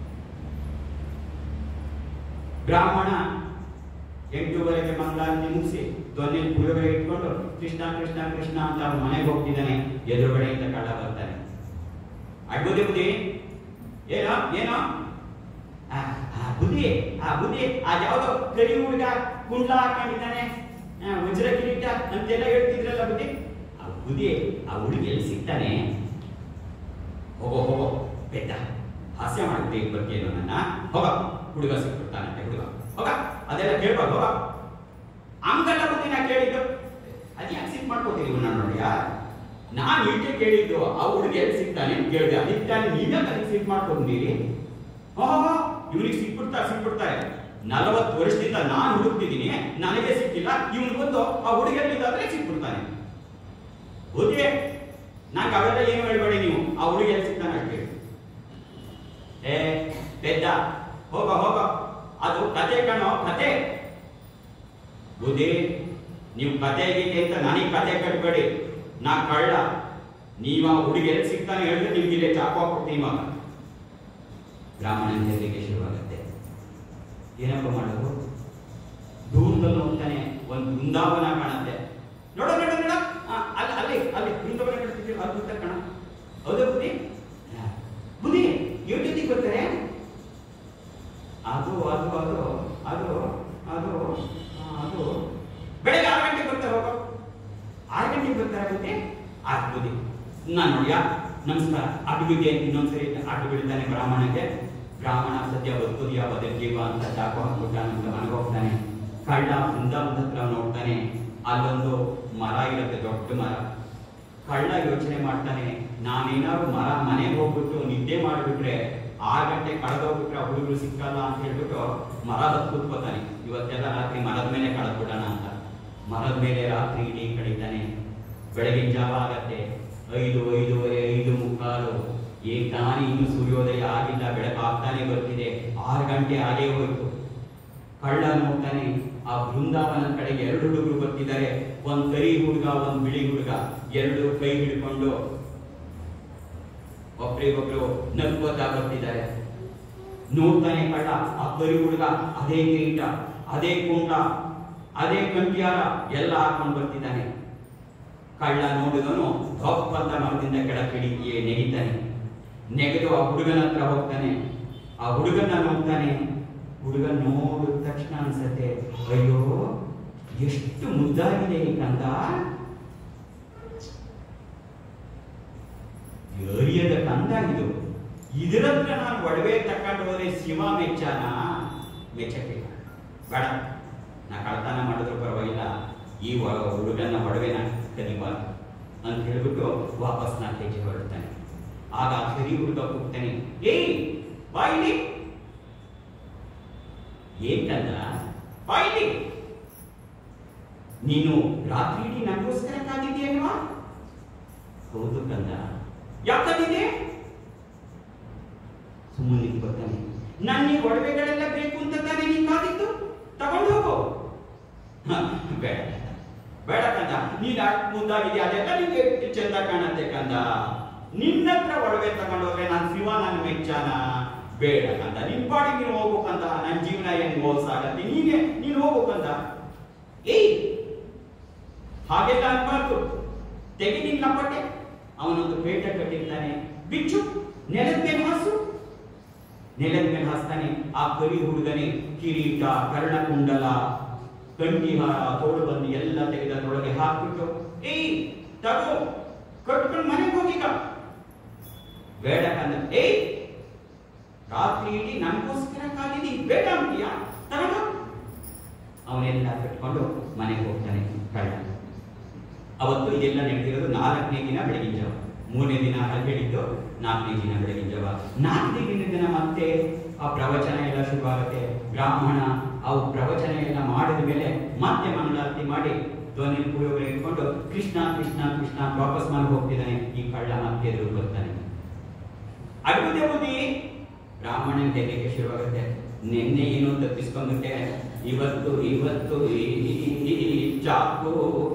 ಬ್ರಾಹ್ಮಣ ಎಂಟೂವರೆಗೆ ಮಂಗಳಾರತಿ ಮುಗಿಸಿ ದೊನ್ನೆ ಪುಳಿಯೋಗರೆ ಇಟ್ಕೊಂಡು ಕೃಷ್ಣ ಕೃಷ್ಣ ಕೃಷ್ಣ ಅಂತ ಅವ್ನ ಮನೆಗೆ ಹೋಗ್ತಿದ್ದಾನೆ ಎದುರುಗಡೆಯಿಂದ ಕಳ್ಳ ಬರ್ತಾನೆ ಅಡ್ಬುದಿ ಬುದ್ಧಿ ಏನೋ ಏನೋ ಆ, ಆ ಬುದ್ಧಿ ಆ ಬುದ್ಧಿ ಆ ಯಾವ್ದೋ ಕರಿ ಹುಡುಗ ಕುಂಡ್ಲ ಹಾಕೊಂಡಿದ್ದಾನೆ ಆ, ವಜ್ರ ಕಿರೀಟ ಅಂತೆಲ್ಲ ಹೇಳ್ತಿದ್ರಲ್ಲ ಬುದ್ಧಿ ಆ ಬುದ್ಧಿ ಆ ಹುಡುಗಿ ಎಲ್ಲಿ ಸಿಗ್ತಾನೆ ಹೋಗೋ ಹೋಗೋ ಬೆಟ್ಟ ಹಾಸ್ಯ ಮಾಡುತ್ತೆ ಈ ಬಗ್ಗೆ ಏನು ನನ್ನ ಹೋಗ ಹುಡುಗ ಸಿಕ್ಬಿಡ್ತಾನಂತೆ ಹುಡುಗ ಹೋಗ ಅದೆಲ್ಲ ಕೇಳ್ಬಾರ್ದು ಹೋಗ ಹಂಗಲ್ಲ ಬುದ್ಧಿ ನಾ ಕೇಳಿದ್ದು ಅದು ಯಾಕೆ ಸಿಕ್ ಮಾಡ್ಕೋತೀರಿ ಇವನ್ನ ನೋಡಿಯಾ ನಾನು ಈಟೆ ಕೇಳಿದ್ದು ಆ ಹುಡುಗ ಎಲ್ಲಿ ಸಿಗ್ತಾನೆ ಅಂತ ಕೇಳಿದೆ ಅದಕ್ಕೆ ತಾನೇ ನೀವೇ ಅದಕ್ಕೆ ಸಿಕ್ ಮಾಡ್ಕೊಂಡಿರಿ ಓಹೋ ಇವನಿಗೆ ಸಿಕ್ಬಿಡ್ತಾರೆ ಸಿಕ್ಬಿಡ್ತಾರೆ ನಲವತ್ತು ವರ್ಷದಿಂದ ನಾನು ಹುಡುಕ್ತಿದ್ದೀನಿ ನನಗೆ ಸಿಕ್ಕಿಲ್ಲ ಇವನು ಬಂದು ಆ ಹುಡುಗಿಯಲ್ಲಿದ್ದಾದ್ರೆ ಸಿಕ್ಬಿಡ್ತಾನೆ ಬುದ್ಧಿ ನಂಗೆ ಅವೆಲ್ಲ ಏನು ಹೇಳ್ಬೇಡಿ ನೀವು ಆ ಹುಡುಗಿ ಎಲ್ಲಿ ಸಿಗ್ತಾನೆ ಅಷ್ಟೇ ಏ ಪೆದ್ದ ಹೋಗ ಹೋಗ ಅದು ಕತೆ ಕಣೋ ಕತೆ ಬುದ್ಧಿ ನೀವು ಕತೆ ಗೀತೆ ಅಂತ ನನಗೆ ಕತೆ ಕಟ್ಬೇಡಿ ನಾ ಕಳ್ಳ ನೀವ ಹುಡುಗಿ ಎಲ್ಲಿ ಸಿಗ್ತಾನೆ ಹೇಳಿದ್ರೆ ನಿಮ್ಗೆ ಇಲ್ಲೇ ಚಾಕು ಹಾಕ್ಬಿಡ್ತೀನಿ ಇವಾಗ ಬ್ರಾಹ್ಮಣನ ಹೆದರಿಕೆ ಶುರುವಾಗುತ್ತೆ ಏನಪ್ಪ ಮಾಡೋದು ದೂರದಲ್ಲಿ ಹೋಗ್ತಾನೆ ಒಂದು ಬೃಂದಾವನ ಕಾಣುತ್ತೆ ನೋಡ ನೋಡ ನೋಡ ಆ, ಅಲ್ಲಿ ಅಲ್ಲಿ ಅಲ್ಲಿ ಬೃಂದಾವನ ಕಾಣ್ತಿದ್ದೀವಿ ಅದ್ಭುತ ಕಣ ಹೌದಾ ಬುದ್ಧಿ ಆಗ್ಬೋದು ನಾನು ನೋಡ್ಯಾ ನಮಸ್ಕಾರ ಅಡುಗೆಗೆ ಇನ್ನೊಂದ್ಸರಿ ಅಡ್ಡು ಬಿಡ್ತಾನೆ ಬ್ರಾಹ್ಮಣಗೆ ಬ್ರಾಹ್ಮಣ ಸದ್ಯ ಬದುಕುದಿಯ ಬದುಕೀವ ಅಂತ ಚಾಕು ಹಾಕ್ಬಿಟ್ಟಾನೆ ಅಂತ ಮನೆಗೆ ಹೋಗ್ತಾನೆ ಕಳ್ಳ ಬೃಂದಾವನದ ಹತ್ರ ನೋಡ್ತಾನೆ ಅಲ್ಲೊಂದು ಮರ ಇರುತ್ತೆ ದೊಡ್ಡ ಮರ ಕಳ್ಳ ಯೋಚನೆ ಮಾಡ್ತಾನೆ ನಾನೇನಾದ್ರು ಮರ ಮನೆಗೆ ಹೋಗ್ಬಿಟ್ಟು ನಿದ್ದೆ ಮಾಡಿಬಿಟ್ರೆ ಆರು ಗಂಟೆ ಕಳೆದೋಗ್ಬಿಟ್ರೆ ಆ ಹುಡುಗರು ಸಿಕ್ಕಲ್ಲ ಅಂತ ಹೇಳ್ಬಿಟ್ಟು ಮರ ಹತ್ತು ಕೂತ್ಕೋತಾನೆ ಇವತ್ತೆಲ್ಲ ರಾತ್ರಿ ಮರದ ಮೇಲೆ ಕಳೆದ್ಬಿಡೋಣ ಅಂತ ಮರದ ಮೇಲೆ ರಾತ್ರಿ ಇಡೀ ಕಡಿತಾನೆ ಬೆಳಗಿನ ಜಾವ ಆಗತ್ತೆ ಐದು ಐದೂವರೆ ಐದು ಮುಕ್ಕಾಲು ಏನ್ ತಾನೇ ಇನ್ನು ಸೂರ್ಯೋದಯ ಆಗಿಲ್ಲ ಬೆಳಕಾಗ್ತಾನೆ ಬರ್ತಿದೆ ಆರು ಗಂಟೆ ಆಗೇ ಹೋಯ್ತು ಕಳ್ಳ ನೋಡ್ತಾನೆ ಆ ಬೃಂದಾವನ ಕಡೆ ಎರಡು ಹುಡುಗರು ಬರ್ತಿದ್ದಾರೆ ಒಂದ್ ಕರಿ ಹುಡುಗ ಒಂದ್ ಬಿಳಿ ಹುಡುಗ ಎರಡು ಕೈ ಹಿಡ್ಕೊಂಡು ಒಬ್ರಿಗೊಬ್ರು ನಗ್ಕೋತಾ ಬರ್ತಿದ್ದಾರೆ ನೋಡ್ತಾನೆ ಕಳ್ಳ ಆ ಕರಿ ಹುಡುಗ ಅದೇ ಕಿರೀಟ ಅದೇ ಕುಂಡ ಅದೇ ಕಂಠ್ಯಾರ ಎಲ್ಲ ಹಾಕೊಂಡು ಬರ್ತಿದ್ದಾನೆ ಕಳ್ಳ ನೋಡಿದವನು ಅಂತ ಮರದಿಂದ ಕೆಳಗಿಡಿ ನೆಗಿತಾನೆ ನೆಗೆದು ಆ ಹುಡುಗನ ಹತ್ರ ಹೋಗ್ತಾನೆ ಆ ಹುಡುಗನ ನೋಡ್ತಾನೆ ಹುಡುಗ ನೋಡಿದ ತಕ್ಷಣ ಅನ್ಸತ್ತೆ ಅಯ್ಯೋ ಎಷ್ಟು ಮುದ್ದಾಗಿದೆ ಈ ಕಂದ ಅರಿಯದ ಕಂದ ಇದು ಇದರ ಹತ್ರ ನಾನು ಒಡವೆ ತಕೊಂಡು ಹೋದ್ರೆ ಶಿವ ಮೆಚ್ಚಾನ ಮೆಚ್ಚಕ್ಕೆ ಬೇಡ ನಾ ಕಳ್ತನ ಮಾಡಿದ್ರು ಪರವಾಗಿಲ್ಲ ಈ ಒ- ಹುಡುಗನ ಒಡವೆನ ಕದಿಬಾರ್ದು ಅಂತ ಹೇಳ್ಬಿಟ್ಟು ವಾಪಸ್ ನಾ ಹೆಜ್ಜೆ ಹೊರಡ್ತಾನೆ ಆಗ ಆ ಕರಿ ಹುಡುಗ ಕೂಗ್ತಾನೆ ಏಯ್ ಬಾಯಿಲಿ ಏನ್ ಕಂದ ಬಾಯಿಲಿ ನೀನು ರಾತ್ರಿ ಇಡೀ ನನಗೋಸ್ಕರ ಕಾದಿದ್ಯಲ್ವಾ ಹೌದು ಕಂದ ಯಾಕಂದಿದೆ ಸುಮ್ಮನೆ ಬರ್ತಾನೆ ನನ್ನ ಈ ಒಡವೆಗಳೆಲ್ಲ ಬೇಕು ಅಂತ ತಾನೇ ನೀನ್ ಕಾದಿತ್ತು ತಗೊಂಡು ಹೋಗು ಹ, ಬೇಡ ಬೇಡ ಕಂದ ನೀನ್ ಅಷ್ಟ್ ಮುಂದಾಗಿದೆ ಅದೆಲ್ಲ ನಿಂಗೆ ಚಂದ ಕಾಣತ್ತೆ ಕಂದ ನಿನ್ನ ಹತ್ರ ಒಡವೆ ತಗೊಂಡು ಹೋದ್ರೆ ನಾನು ಶಿವ ನನ್ನ ಮೆಚ್ಚಾನ ಬೇಡ ಕಂದ ನಿನ್ ಪಾಡಿ ನೀನು ಹೋಗ್ಬೇಕಂತ ನನ್ನ ಜೀವನ ಹೆಂಗ್ ಮೋಸಾಗತ್ತೆ ನೀನೆ ನೀನು ಹೋಗ್ಬೇಕಂತ ಏಯ್ ಹಾಗೆಲ್ಲ ಅನ್ಬಾರ್ದು ತೆಗಿ ನಿನ್ ಕಪ್ಪಟ್ಟೆ ಅವನೊಂದು ಪೇಟ ಕಟ್ಟಿರ್ತಾನೆ ಬಿಚ್ಚು ನೆಲದ ಮೇಲೆ ಹಾಸು ನೆಲದ ಮೇಲೆ ಹಾಸ್ತಾನೆ ಆ ಕರಿ ಹುಡುಗನೇ ಕಿರೀಟ ಕರ್ಣಕುಂಡಲ ಕಂಠಿಹಾರ ತೋಳು ಬಂದು ಎಲ್ಲ ತೆಗೆದದ್ರೊಳಗೆ ಹಾಕ್ಬಿಟ್ಟು ಏಯ್ ತಗೋ ಕಟ್ಕೊಂಡು ಮನೆಗೆ ಹೋಗೀಗ ಬೇಡ ಕಂದ ಏಯ್ ರಾತ್ರಿ ಇಡೀ ನನಗೋಸ್ಕರ ಕಾದಿದಿ ಬೇಡ ಅಂತೀಯಾ ತಗೊಂಡು ಅವನೆಲ್ಲ ಕಟ್ಕೊಂಡು ಮನೆಗೆ ಹೋಗ್ತಾನೆ ಕಳ್ಳ ಅವತ್ತು ಇದೆಲ್ಲ ನಡೆದಿರೋದು ನಾಲ್ಕನೇ ದಿನ ಬೆಳಗಿನ ಜಾವ ಮೂರನೇ ದಿನ ಅಲ್ಲಿ ಹೇಳಿದ್ದು ನಾಲ್ಕನೇ ದಿನ ಬೆಳಗಿನ ಜಾವ ನಾಲ್ಕನೇ ದಿನ ದಿನ ಮತ್ತೆ ಆ ಪ್ರವಚನ ಎಲ್ಲ ಶುರುವಾಗುತ್ತೆ ಬ್ರಾಹ್ಮಣ ಅವು ಪ್ರವಚನ ಎಲ್ಲ ಮಾಡಿದ ಮೇಲೆ ಮತ್ತೆ ಮಂಗಳಾರತಿ ಮಾಡಿ ಧ್ವನಿ ಪುಳಿಯೋಗರೆ ಇಟ್ಕೊಂಡು ಕೃಷ್ಣ ಕೃಷ್ಣ ಕೃಷ್ಣ ಅಂತ ವಾಪಸ್ ಮನೆಗೆ ಹೋಗ್ತಿದ್ದಾನೆ ಈ ಕಳ್ಳ ಮತ್ತೆ ಎದುರು ಬರ್ತಾನೆ ಅಡುಗೆ ಬುದ್ಧಿ ಬ್ರಾಹ್ಮಣನ ತೆಗೆಯಕ್ಕೆ ಶುರುವಾಗುತ್ತೆ ನಿನ್ನೆ ಏನು ತಪ್ಪಿಸ್ಕೊಂಡ್ಬಿಟ್ಟೆ ಇವತ್ತು ಇವತ್ತು ಈ ಈ- ಈ ಚಾಕು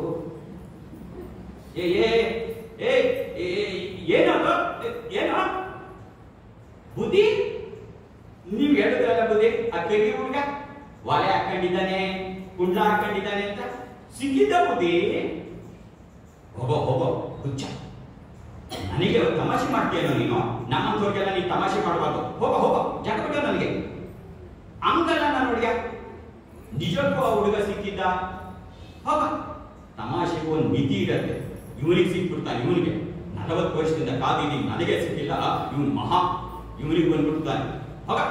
ಏ ಏ ಏ ಏ, ಏನದು ಏನ ಬುದ್ಧಿ ನೀವ್ ಹೇಳಿದ್ರಲ್ಲ ಬುದ್ಧಿ ಆ ಕರಿ ಹುಡುಗ ಒಲೆ ಹಾಕೊಂಡಿದ್ದಾನೆ ಕುಂಡ್ಲ ಹಾಕೊಂಡಿದ್ದಾನೆ ಅಂತ ಸಿಕ್ಕಿದ್ದ ಬುದ್ಧಿ ಹೋಗೋ ಹೋಗೋ ಹುಚ್ಚ ನನಗೆ ತಮಾಷೆ ಮಾಡ್ತೀಯನೋ ನೀನು ನಮ್ಮಂತವ್ರಿಗೆಲ್ಲ ನೀನು ತಮಾಷೆ ಮಾಡಬಾರ್ದು ಹೋಗ ಹೋಗ ಜಾಗ ಬಿಟ್ಟು ನನಗೆ ಹಂಗಲ್ಲ ನಾನು ಹುಡುಗ ನಿಜಕ್ಕೂ ಆ ಹುಡುಗ ಸಿಕ್ಕಿದ್ದ ಹೋಗ ತಮಾಷೆಗೂ ಒಂದು ಮಿತಿ ಇರತ್ತೆ ಇವನಿಗೆ ಸಿಕ್ಬಿಡ್ತಾನೆ ಇವನಿಗೆ ನಲವತ್ತು ವರ್ಷದಿಂದ ಕಾದಿದ್ದೀನಿ ನನಗೆ ಸಿಕ್ಕಿಲ್ಲ ಇವನು ಮಹಾ ಇವನಿಗೆ ಬಂದ್ಬಿಡ್ತಾನೆ ಹೋಗ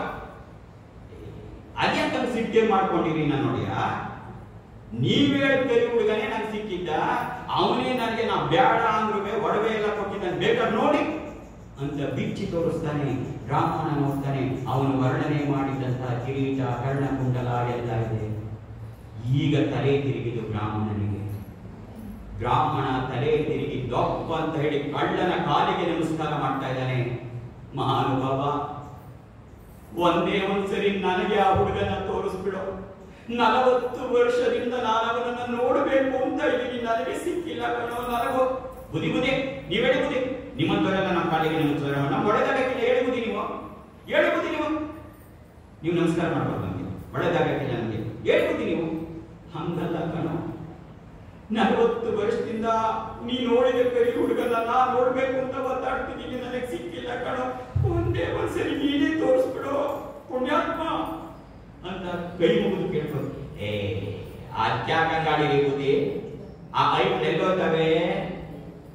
ಅದ್ಯಾಕ ಸಿಟ್ಟೆ ಮಾಡ್ಕೊಂಡಿರಿ ನಾನು ನೋಡಿಯ ನೀವ್ ಹೇಳ್ತೀರಿ ಹುಡುಗನೇ ನಂಗೆ ಸಿಕ್ಕಿದ್ದ ಅವನೇ ನನಗೆ ನಾ ಬೇಡ ಅಂದ್ರೂ ಒಡವೆ ಎಲ್ಲ ಕೊಟ್ಟಿದ್ದಾನೆ ಬೇಕಾದ್ರೆ ನೋಡಿ ಅಂತ ಬಿಚ್ಚಿ ತೋರಿಸ್ತಾನೆ ಬ್ರಾಹ್ಮಣ ನೋಡ್ತಾನೆ ಅವನು ವರ್ಣನೆ ಮಾಡಿದಂತ ಕಿರೀಟ ಕರ್ಣಕುಂಡಲ ಎಲ್ಲ ಇದೆ ಈಗ ತಲೆ ತಿರುಗಿದು ಬ್ರಾಹ್ಮಣನಿಗೆ ಬ್ರಾಹ್ಮಣ ತಲೆ ತಿರುಗಿ ದೊಪ್ಪ ಅಂತ ಹೇಳಿ ಕಳ್ಳನ ಕಾಲಿಗೆ ನಮಸ್ಕಾರ ಮಾಡ್ತಾ ಇದ್ದಾನೆ ಮಹಾನುಭಾವ ಒಂದೇ ಒಂದ್ಸರಿ ನನಗೆ ಆ ಹುಡುಗನ ತೋರಿಸ್ಬಿಡು ನಲವತ್ತು ವರ್ಷದಿಂದ ನಾನು ಅವನನ್ನ ನೋಡಬೇಕು ಅಂತ ಇದ್ದೀನಿ ನನಗೆ ಸಿಕ್ಕಿಲ್ಲ ಕಣೋ ನನಗೋ ಬುದ್ಧಿ ಬುದ್ಧಿ ನೀವ್ ಹೇಳಿ ಬುದ್ಧಿ ನಿಮ್ಮಂತವರೆಲ್ಲ ನಮ್ಮ ಕಾಲಿಗೆ ನಮಸ್ಕಾರ ನಮ್ಮ ಒಳ್ಳೆದಾಗಕ್ಕಿಲ್ಲ ಹೇಳಿ ಬುದ್ಧಿ ನೀವು ಹೇಳಿ ಬುದ್ಧಿ ನೀವು ನೀವು ನಮಸ್ಕಾರ ಮಾಡ್ಬಾರ್ದು ನನಗೆ ಒಳ್ಳೆದಾಗಕ್ಕಿಲ್ಲ ನನಗೆ ಹೇಳಿ ಬುದ್ಧಿ ನೀವು ಹಂಗಲ್ಲ ಕಣೋ ನಲವತ್ತು ವರ್ಷದಿಂದ ನೀ ನೋಡಿದ ಕರಿ ಹುಡುಗನ ನಾ ನೋಡ್ಬೇಕು ಅಂತ ಒತ್ತಾಡ್ತಿದ್ದೀನಿ ನನಗೆ ಸಿಕ್ಕಿಲ್ಲ ಕಣೋ ಒಂದೇ ಒಂದ್ಸರಿ ನೀನೇ ತೋರಿಸ್ಬಿಡು ಪುಣ್ಯಾತ್ಮ ಅಂತ ಕೈ ಮುಗಿದು ಕೇಳ್ಬೋದು ಏ ಅತ್ಯಾಕ ಗಾಡಿ ಬುದ್ಧಿ ಆ ಐಟ್ ಎಲ್ಲೋತವೆ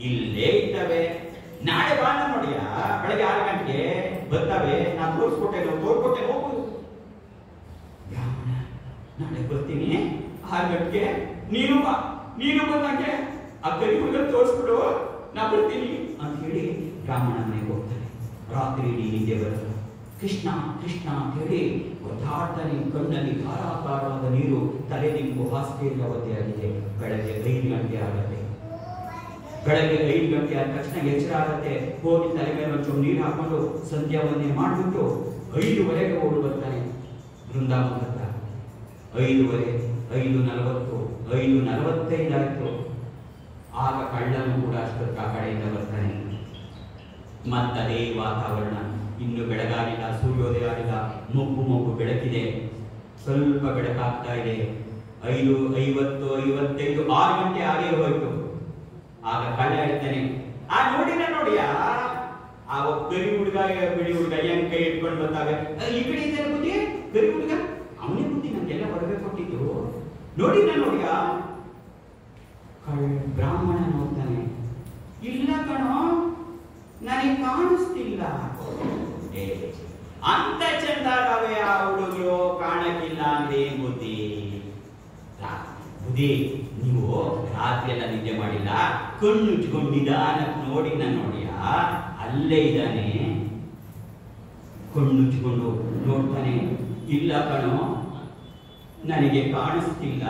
ಇಲ್ಲೇ ಇದ್ದಾವೆ ನಾಳೆ ಬಾಣ ನೋಡಿಯ ಬೆಳಗ್ಗೆ ಆರು ಗಂಟೆಗೆ ಬರ್ತವೆ ನಾನು ತೋರಿಸ್ಕೊಟ್ಟೆ ತೋರ್ಕೊಟ್ಟೆ ಹೋಗು ಬ್ರಾಹ್ಮಣ ನಾಳೆ ಬರ್ತೀನಿ ಆರು ಗಂಟೆಗೆ ನೀನು ಬಾ ನೀನು ಬಂದಂಗೆ ಆ ಕರಿ ಹುಡುಗ ತೋರಿಸ್ಬಿಡು ನಾ ಬರ್ತೀನಿ ಅಂತ ಹೇಳಿ ಬ್ರಾಹ್ಮಣ ಮನೆಗೆ ಹೋಗ್ತಾನೆ ರಾತ್ರಿ ಇಡೀ ನಿದ್ದೆ ಬರಲ್ಲ ಕೃಷ್ಣ ಕೃಷ್ಣ ಅಂತ ಹೇಳಿ ಒದ್ದಾಡ್ತಾನೆ ಕಣ್ಣಲ್ಲಿ ಧಾರಾಕಾರವಾದ ನೀರು ತಲೆ ನಿಂಬು ಹಾಸಿಗೆಯಲ್ಲಿ ಅವಧಿ ಆಗಿದೆ ಬೆಳಗ್ಗೆ ಐದು ಗಂಟೆ ಆಗುತ್ತೆ ಬೆಳಗ್ಗೆ ಐದು ಗಂಟೆ ಆದ ತಕ್ಷಣ ಎಚ್ಚರ ಆಗುತ್ತೆ ಹೋಗಿ ತಲೆ ಮೇಲೆ ಒಂಚೂರು ನೀರು ಹಾಕೊಂಡು ಸಂಧ್ಯಾ ವಂದನೆ ಮಾಡಿಬಿಟ್ಟು ಐದುವರೆಗೆ ಓಡಿ ಬರ್ತಾನೆ ಬೃಂದಾವನ ಹತ್ರ ಐದುವರೆ ಐದು ನಲವತ್ತು ಐದು ನಲವತ್ತೈದು ಆಯ್ತು ಆಗ ಕಳ್ಳನು ಕೂಡ ಅಷ್ಟೊತ್ತು ಆ ಕಡೆಯಿಂದ ಬರ್ತಾನೆ ಮತ್ತದೇ ವಾತಾವರಣ ಇನ್ನು ಬೆಳಗಾಗಿಲ್ಲ ಸೂರ್ಯೋದಯ ಆಗಿಲ್ಲ ಮೊಗ್ಗು ಮೊಗ್ಗು ಬೆಳಕಿದೆ ಸ್ವಲ್ಪ ಬೆಳಕಾಗ್ತಾ ಇದೆ ಐದು ಐವತ್ತು ಐವತ್ತೈದು ಆರು ಗಂಟೆ ಆಗೇ ಹೋಯ್ತು ಆಗ ಕಳ್ಳ ಹೇಳ್ತಾನೆ ಆ ನೋಡಿನ ನೋಡಿಯಾ ಆ ಒಬ್ಬ ಕರಿ ಹುಡುಗ ಬಿಳಿ ಹುಡುಗ ಹೆಂಗ್ ಕೈ ಇಟ್ಕೊಂಡು ಬರ್ತಾವೆ ಅ, ಈ ಕಡೆ ಇದ್ದಾನೆ ಬುದ್ಧಿ ಕರಿ ಹುಡುಗ ಅವನೇ ಬುದ್ಧಿ ನಂಗೆಲ್ಲ ಹೊರಗೆ ಕೊಟ್ಟಿದ್ದು ನೋಡಿನ ನೋಡಿಯಾ ಕಳ್ಳ ಬ್ರಾಹ್ಮಣ ನೋಡ್ತಾನೆ ಇಲ್ಲ ಕಣೋ ನನಗೆ ಕಾಣಿಸ್ತಿಲ್ಲ ಏ, ಅಂತ ಚಂದಾಗವೆ ಆ ಹುಡುಗಿಯೋ ಕಾಣಕ್ಕಿಲ್ಲ ಅಂದ್ರೆ ಏನ್ ಬುದ್ಧಿ ರಾ- ಬುದ್ಧಿ ನೀವು ರಾತ್ರಿ ಎಲ್ಲ ನಿದ್ದೆ ಮಾಡಿಲ್ಲ ಕಣ್ಣುಚ್ಕೊಂಡು ನಿಧಾನಕ್ಕೆ ನೋಡಿ ನಾನು ನೋಡಿಯ ಅಲ್ಲೇ ಇದ್ದಾನೆ ಕಣ್ಣುಚ್ಕೊಂಡು ನೋಡ್ತಾನೆ ಇಲ್ಲ ಕಣೋ ನನಗೆ ಕಾಣಿಸ್ತಿಲ್ಲ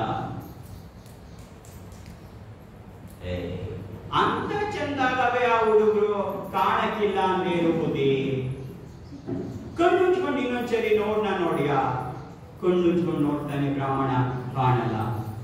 ಏ, ಅಂತ ಚಂದಾಗವೆ ಆ ಹುಡುಗರು ಕಾಣಕ್ಕಿಲ್ಲ ಅಂದೇನು ಬುದ್ಧಿ ಕಣ್ಣುಚ್ಕೊಂಡು ಇನ್ನೊಂದ್ಸರಿ ನೋಡ್ನ ನೋಡಿಯ ಕಣ್ಣುಚ್ಕೊಂಡು ನೋಡ್ತಾನೆ ಬ್ರಾಹ್ಮಣ ಕಾಣಲ್ಲ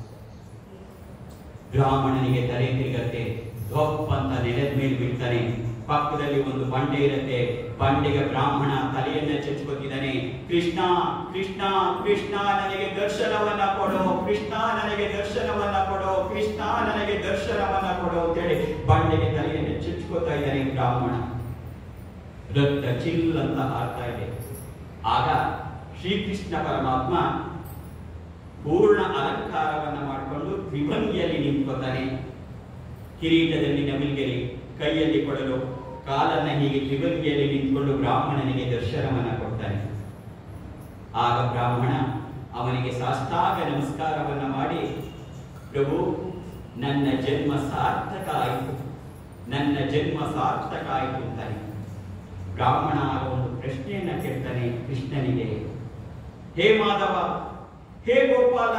ಬ್ರಾಹ್ಮಣನಿಗೆ ತಲೆ ತಿರುಗತ್ತೆ ದೊಪ್ಪ ಅಂತ ನೆಲದ ಮೇಲೆ ಬೀಳ್ತಾನೆ ಪಕ್ಕದಲ್ಲಿ ಒಂದು ಬಂಡೆ ಇರುತ್ತೆ ಬಂಡೆಗೆ ಬ್ರಾಹ್ಮಣ ತಲೆಯನ್ನ ಚಚ್ಕೋತಿದ್ದಾನೆ ಕೃಷ್ಣ ಕೃಷ್ಣ ಕೃಷ್ಣ ನನಗೆ ದರ್ಶನವನ್ನ ಕೊಡು ಕೃಷ್ಣ ನನಗೆ ದರ್ಶನವನ್ನ ಕೊಡು ಕೃಷ್ಣ ನನಗೆ ದರ್ಶನವನ್ನ ಕೊಡು ಅಂತೇಳಿ ಬಂಡೆಗೆ ತಲೆಯನ್ನು ಚುಚ್ಕೋತಾ ಇದ್ದಾನೆ ಬ್ರಾಹ್ಮಣ ರಕ್ತ ಚಿಲ್ ಅಂತ ಹಾರ್ತಾ ಇದೆ ಆಗ ಶ್ರೀಕೃಷ್ಣ ಪರಮಾತ್ಮ ಪೂರ್ಣ ಅಲಂಕಾರವನ್ನ ಮಾಡಿಕೊಂಡು ತ್ರಿಭಂಗಿಯಲ್ಲಿ ನಿಂತ್ಕೋತಾನೆ ಕಿರೀಟದಲ್ಲಿ ನವಿಲ್ಗೆರಿ ಕೈಯಲ್ಲಿ ಕೊಡಲು ಕಾಲನ್ನ ಹೀಗೆ ತ್ರಿಭಂಗಿಯಲ್ಲಿ ನಿಂತ್ಕೊಂಡು ಬ್ರಾಹ್ಮಣನಿಗೆ ದರ್ಶನವನ್ನ ಕೊಡ್ತಾನೆ ಆಗ ಬ್ರಾಹ್ಮಣ ಅವನಿಗೆ ಸಾಷ್ಟಾಂಗ ನಮಸ್ಕಾರವನ್ನ ಮಾಡಿ ಪ್ರಭು ನನ್ನ ಜನ್ಮ ಸಾರ್ಥಕ ಆಯಿತು ನನ್ನ ಜನ್ಮ ಸಾರ್ಥಕ ಆಯಿತು ಅಂತಾನೆ ಬ್ರಾಹ್ಮಣ ಆಗ ಒಂದು ಪ್ರಶ್ನೆಯನ್ನ ಕೇಳ್ತಾನೆ ಕೃಷ್ಣನಿಗೆ ಹೇ ಮಾಧವ ಹೇ ಗೋಪಾಲ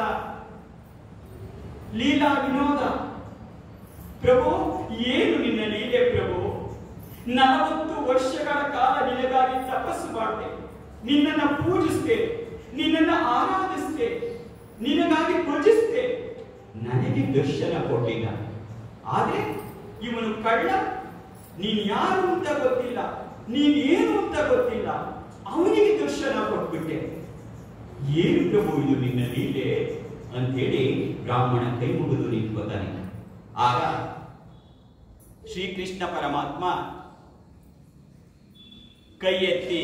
ಲೀಲಾ ವಿನೋದ ಪ್ರಭು ಏನು ನಿನ್ನ ಲೀಲೆ ಪ್ರಭು ನಲವತ್ತು ವರ್ಷಗಳ ಕಾಲ ನಿನಗಾಗಿ ತಪಸ್ಸು ಮಾಡಿದೆ ನಿನ್ನನ್ನ ಪೂಜಿಸಿದೆ ನಿನ್ನನ್ನ ಆರಾಧಿಸಿದೆ ನಿನಗಾಗಿ ಭಜಿಸಿದೆ ನನಗೆ ದರ್ಶನ ಕೊಟ್ಟಿಲ್ಲ ಆದ್ರೆ ಇವನು ಕಳ್ಳ ನೀನ್ ಯಾರು ಅಂತ ಗೊತ್ತಿಲ್ಲ ನೀನ್ ಏನು ಅಂತ ಗೊತ್ತಿಲ್ಲ ಅವನಿಗೆ ದರ್ಶನ ಕೊಟ್ಬಿಟ್ಟೆ ಏನು ಪ್ರಭು ಇದು ನಿನ್ನ ಲೀಲೆ ಅಂತೇಳಿ ಬ್ರಾಹ್ಮಣ ಕೈ ಮುಗಿದು ನಿಂತ್ಕೋತಾನೆ ಆಗ ಶ್ರೀಕೃಷ್ಣ ಪರಮಾತ್ಮ ಕೈ ಎತ್ತಿ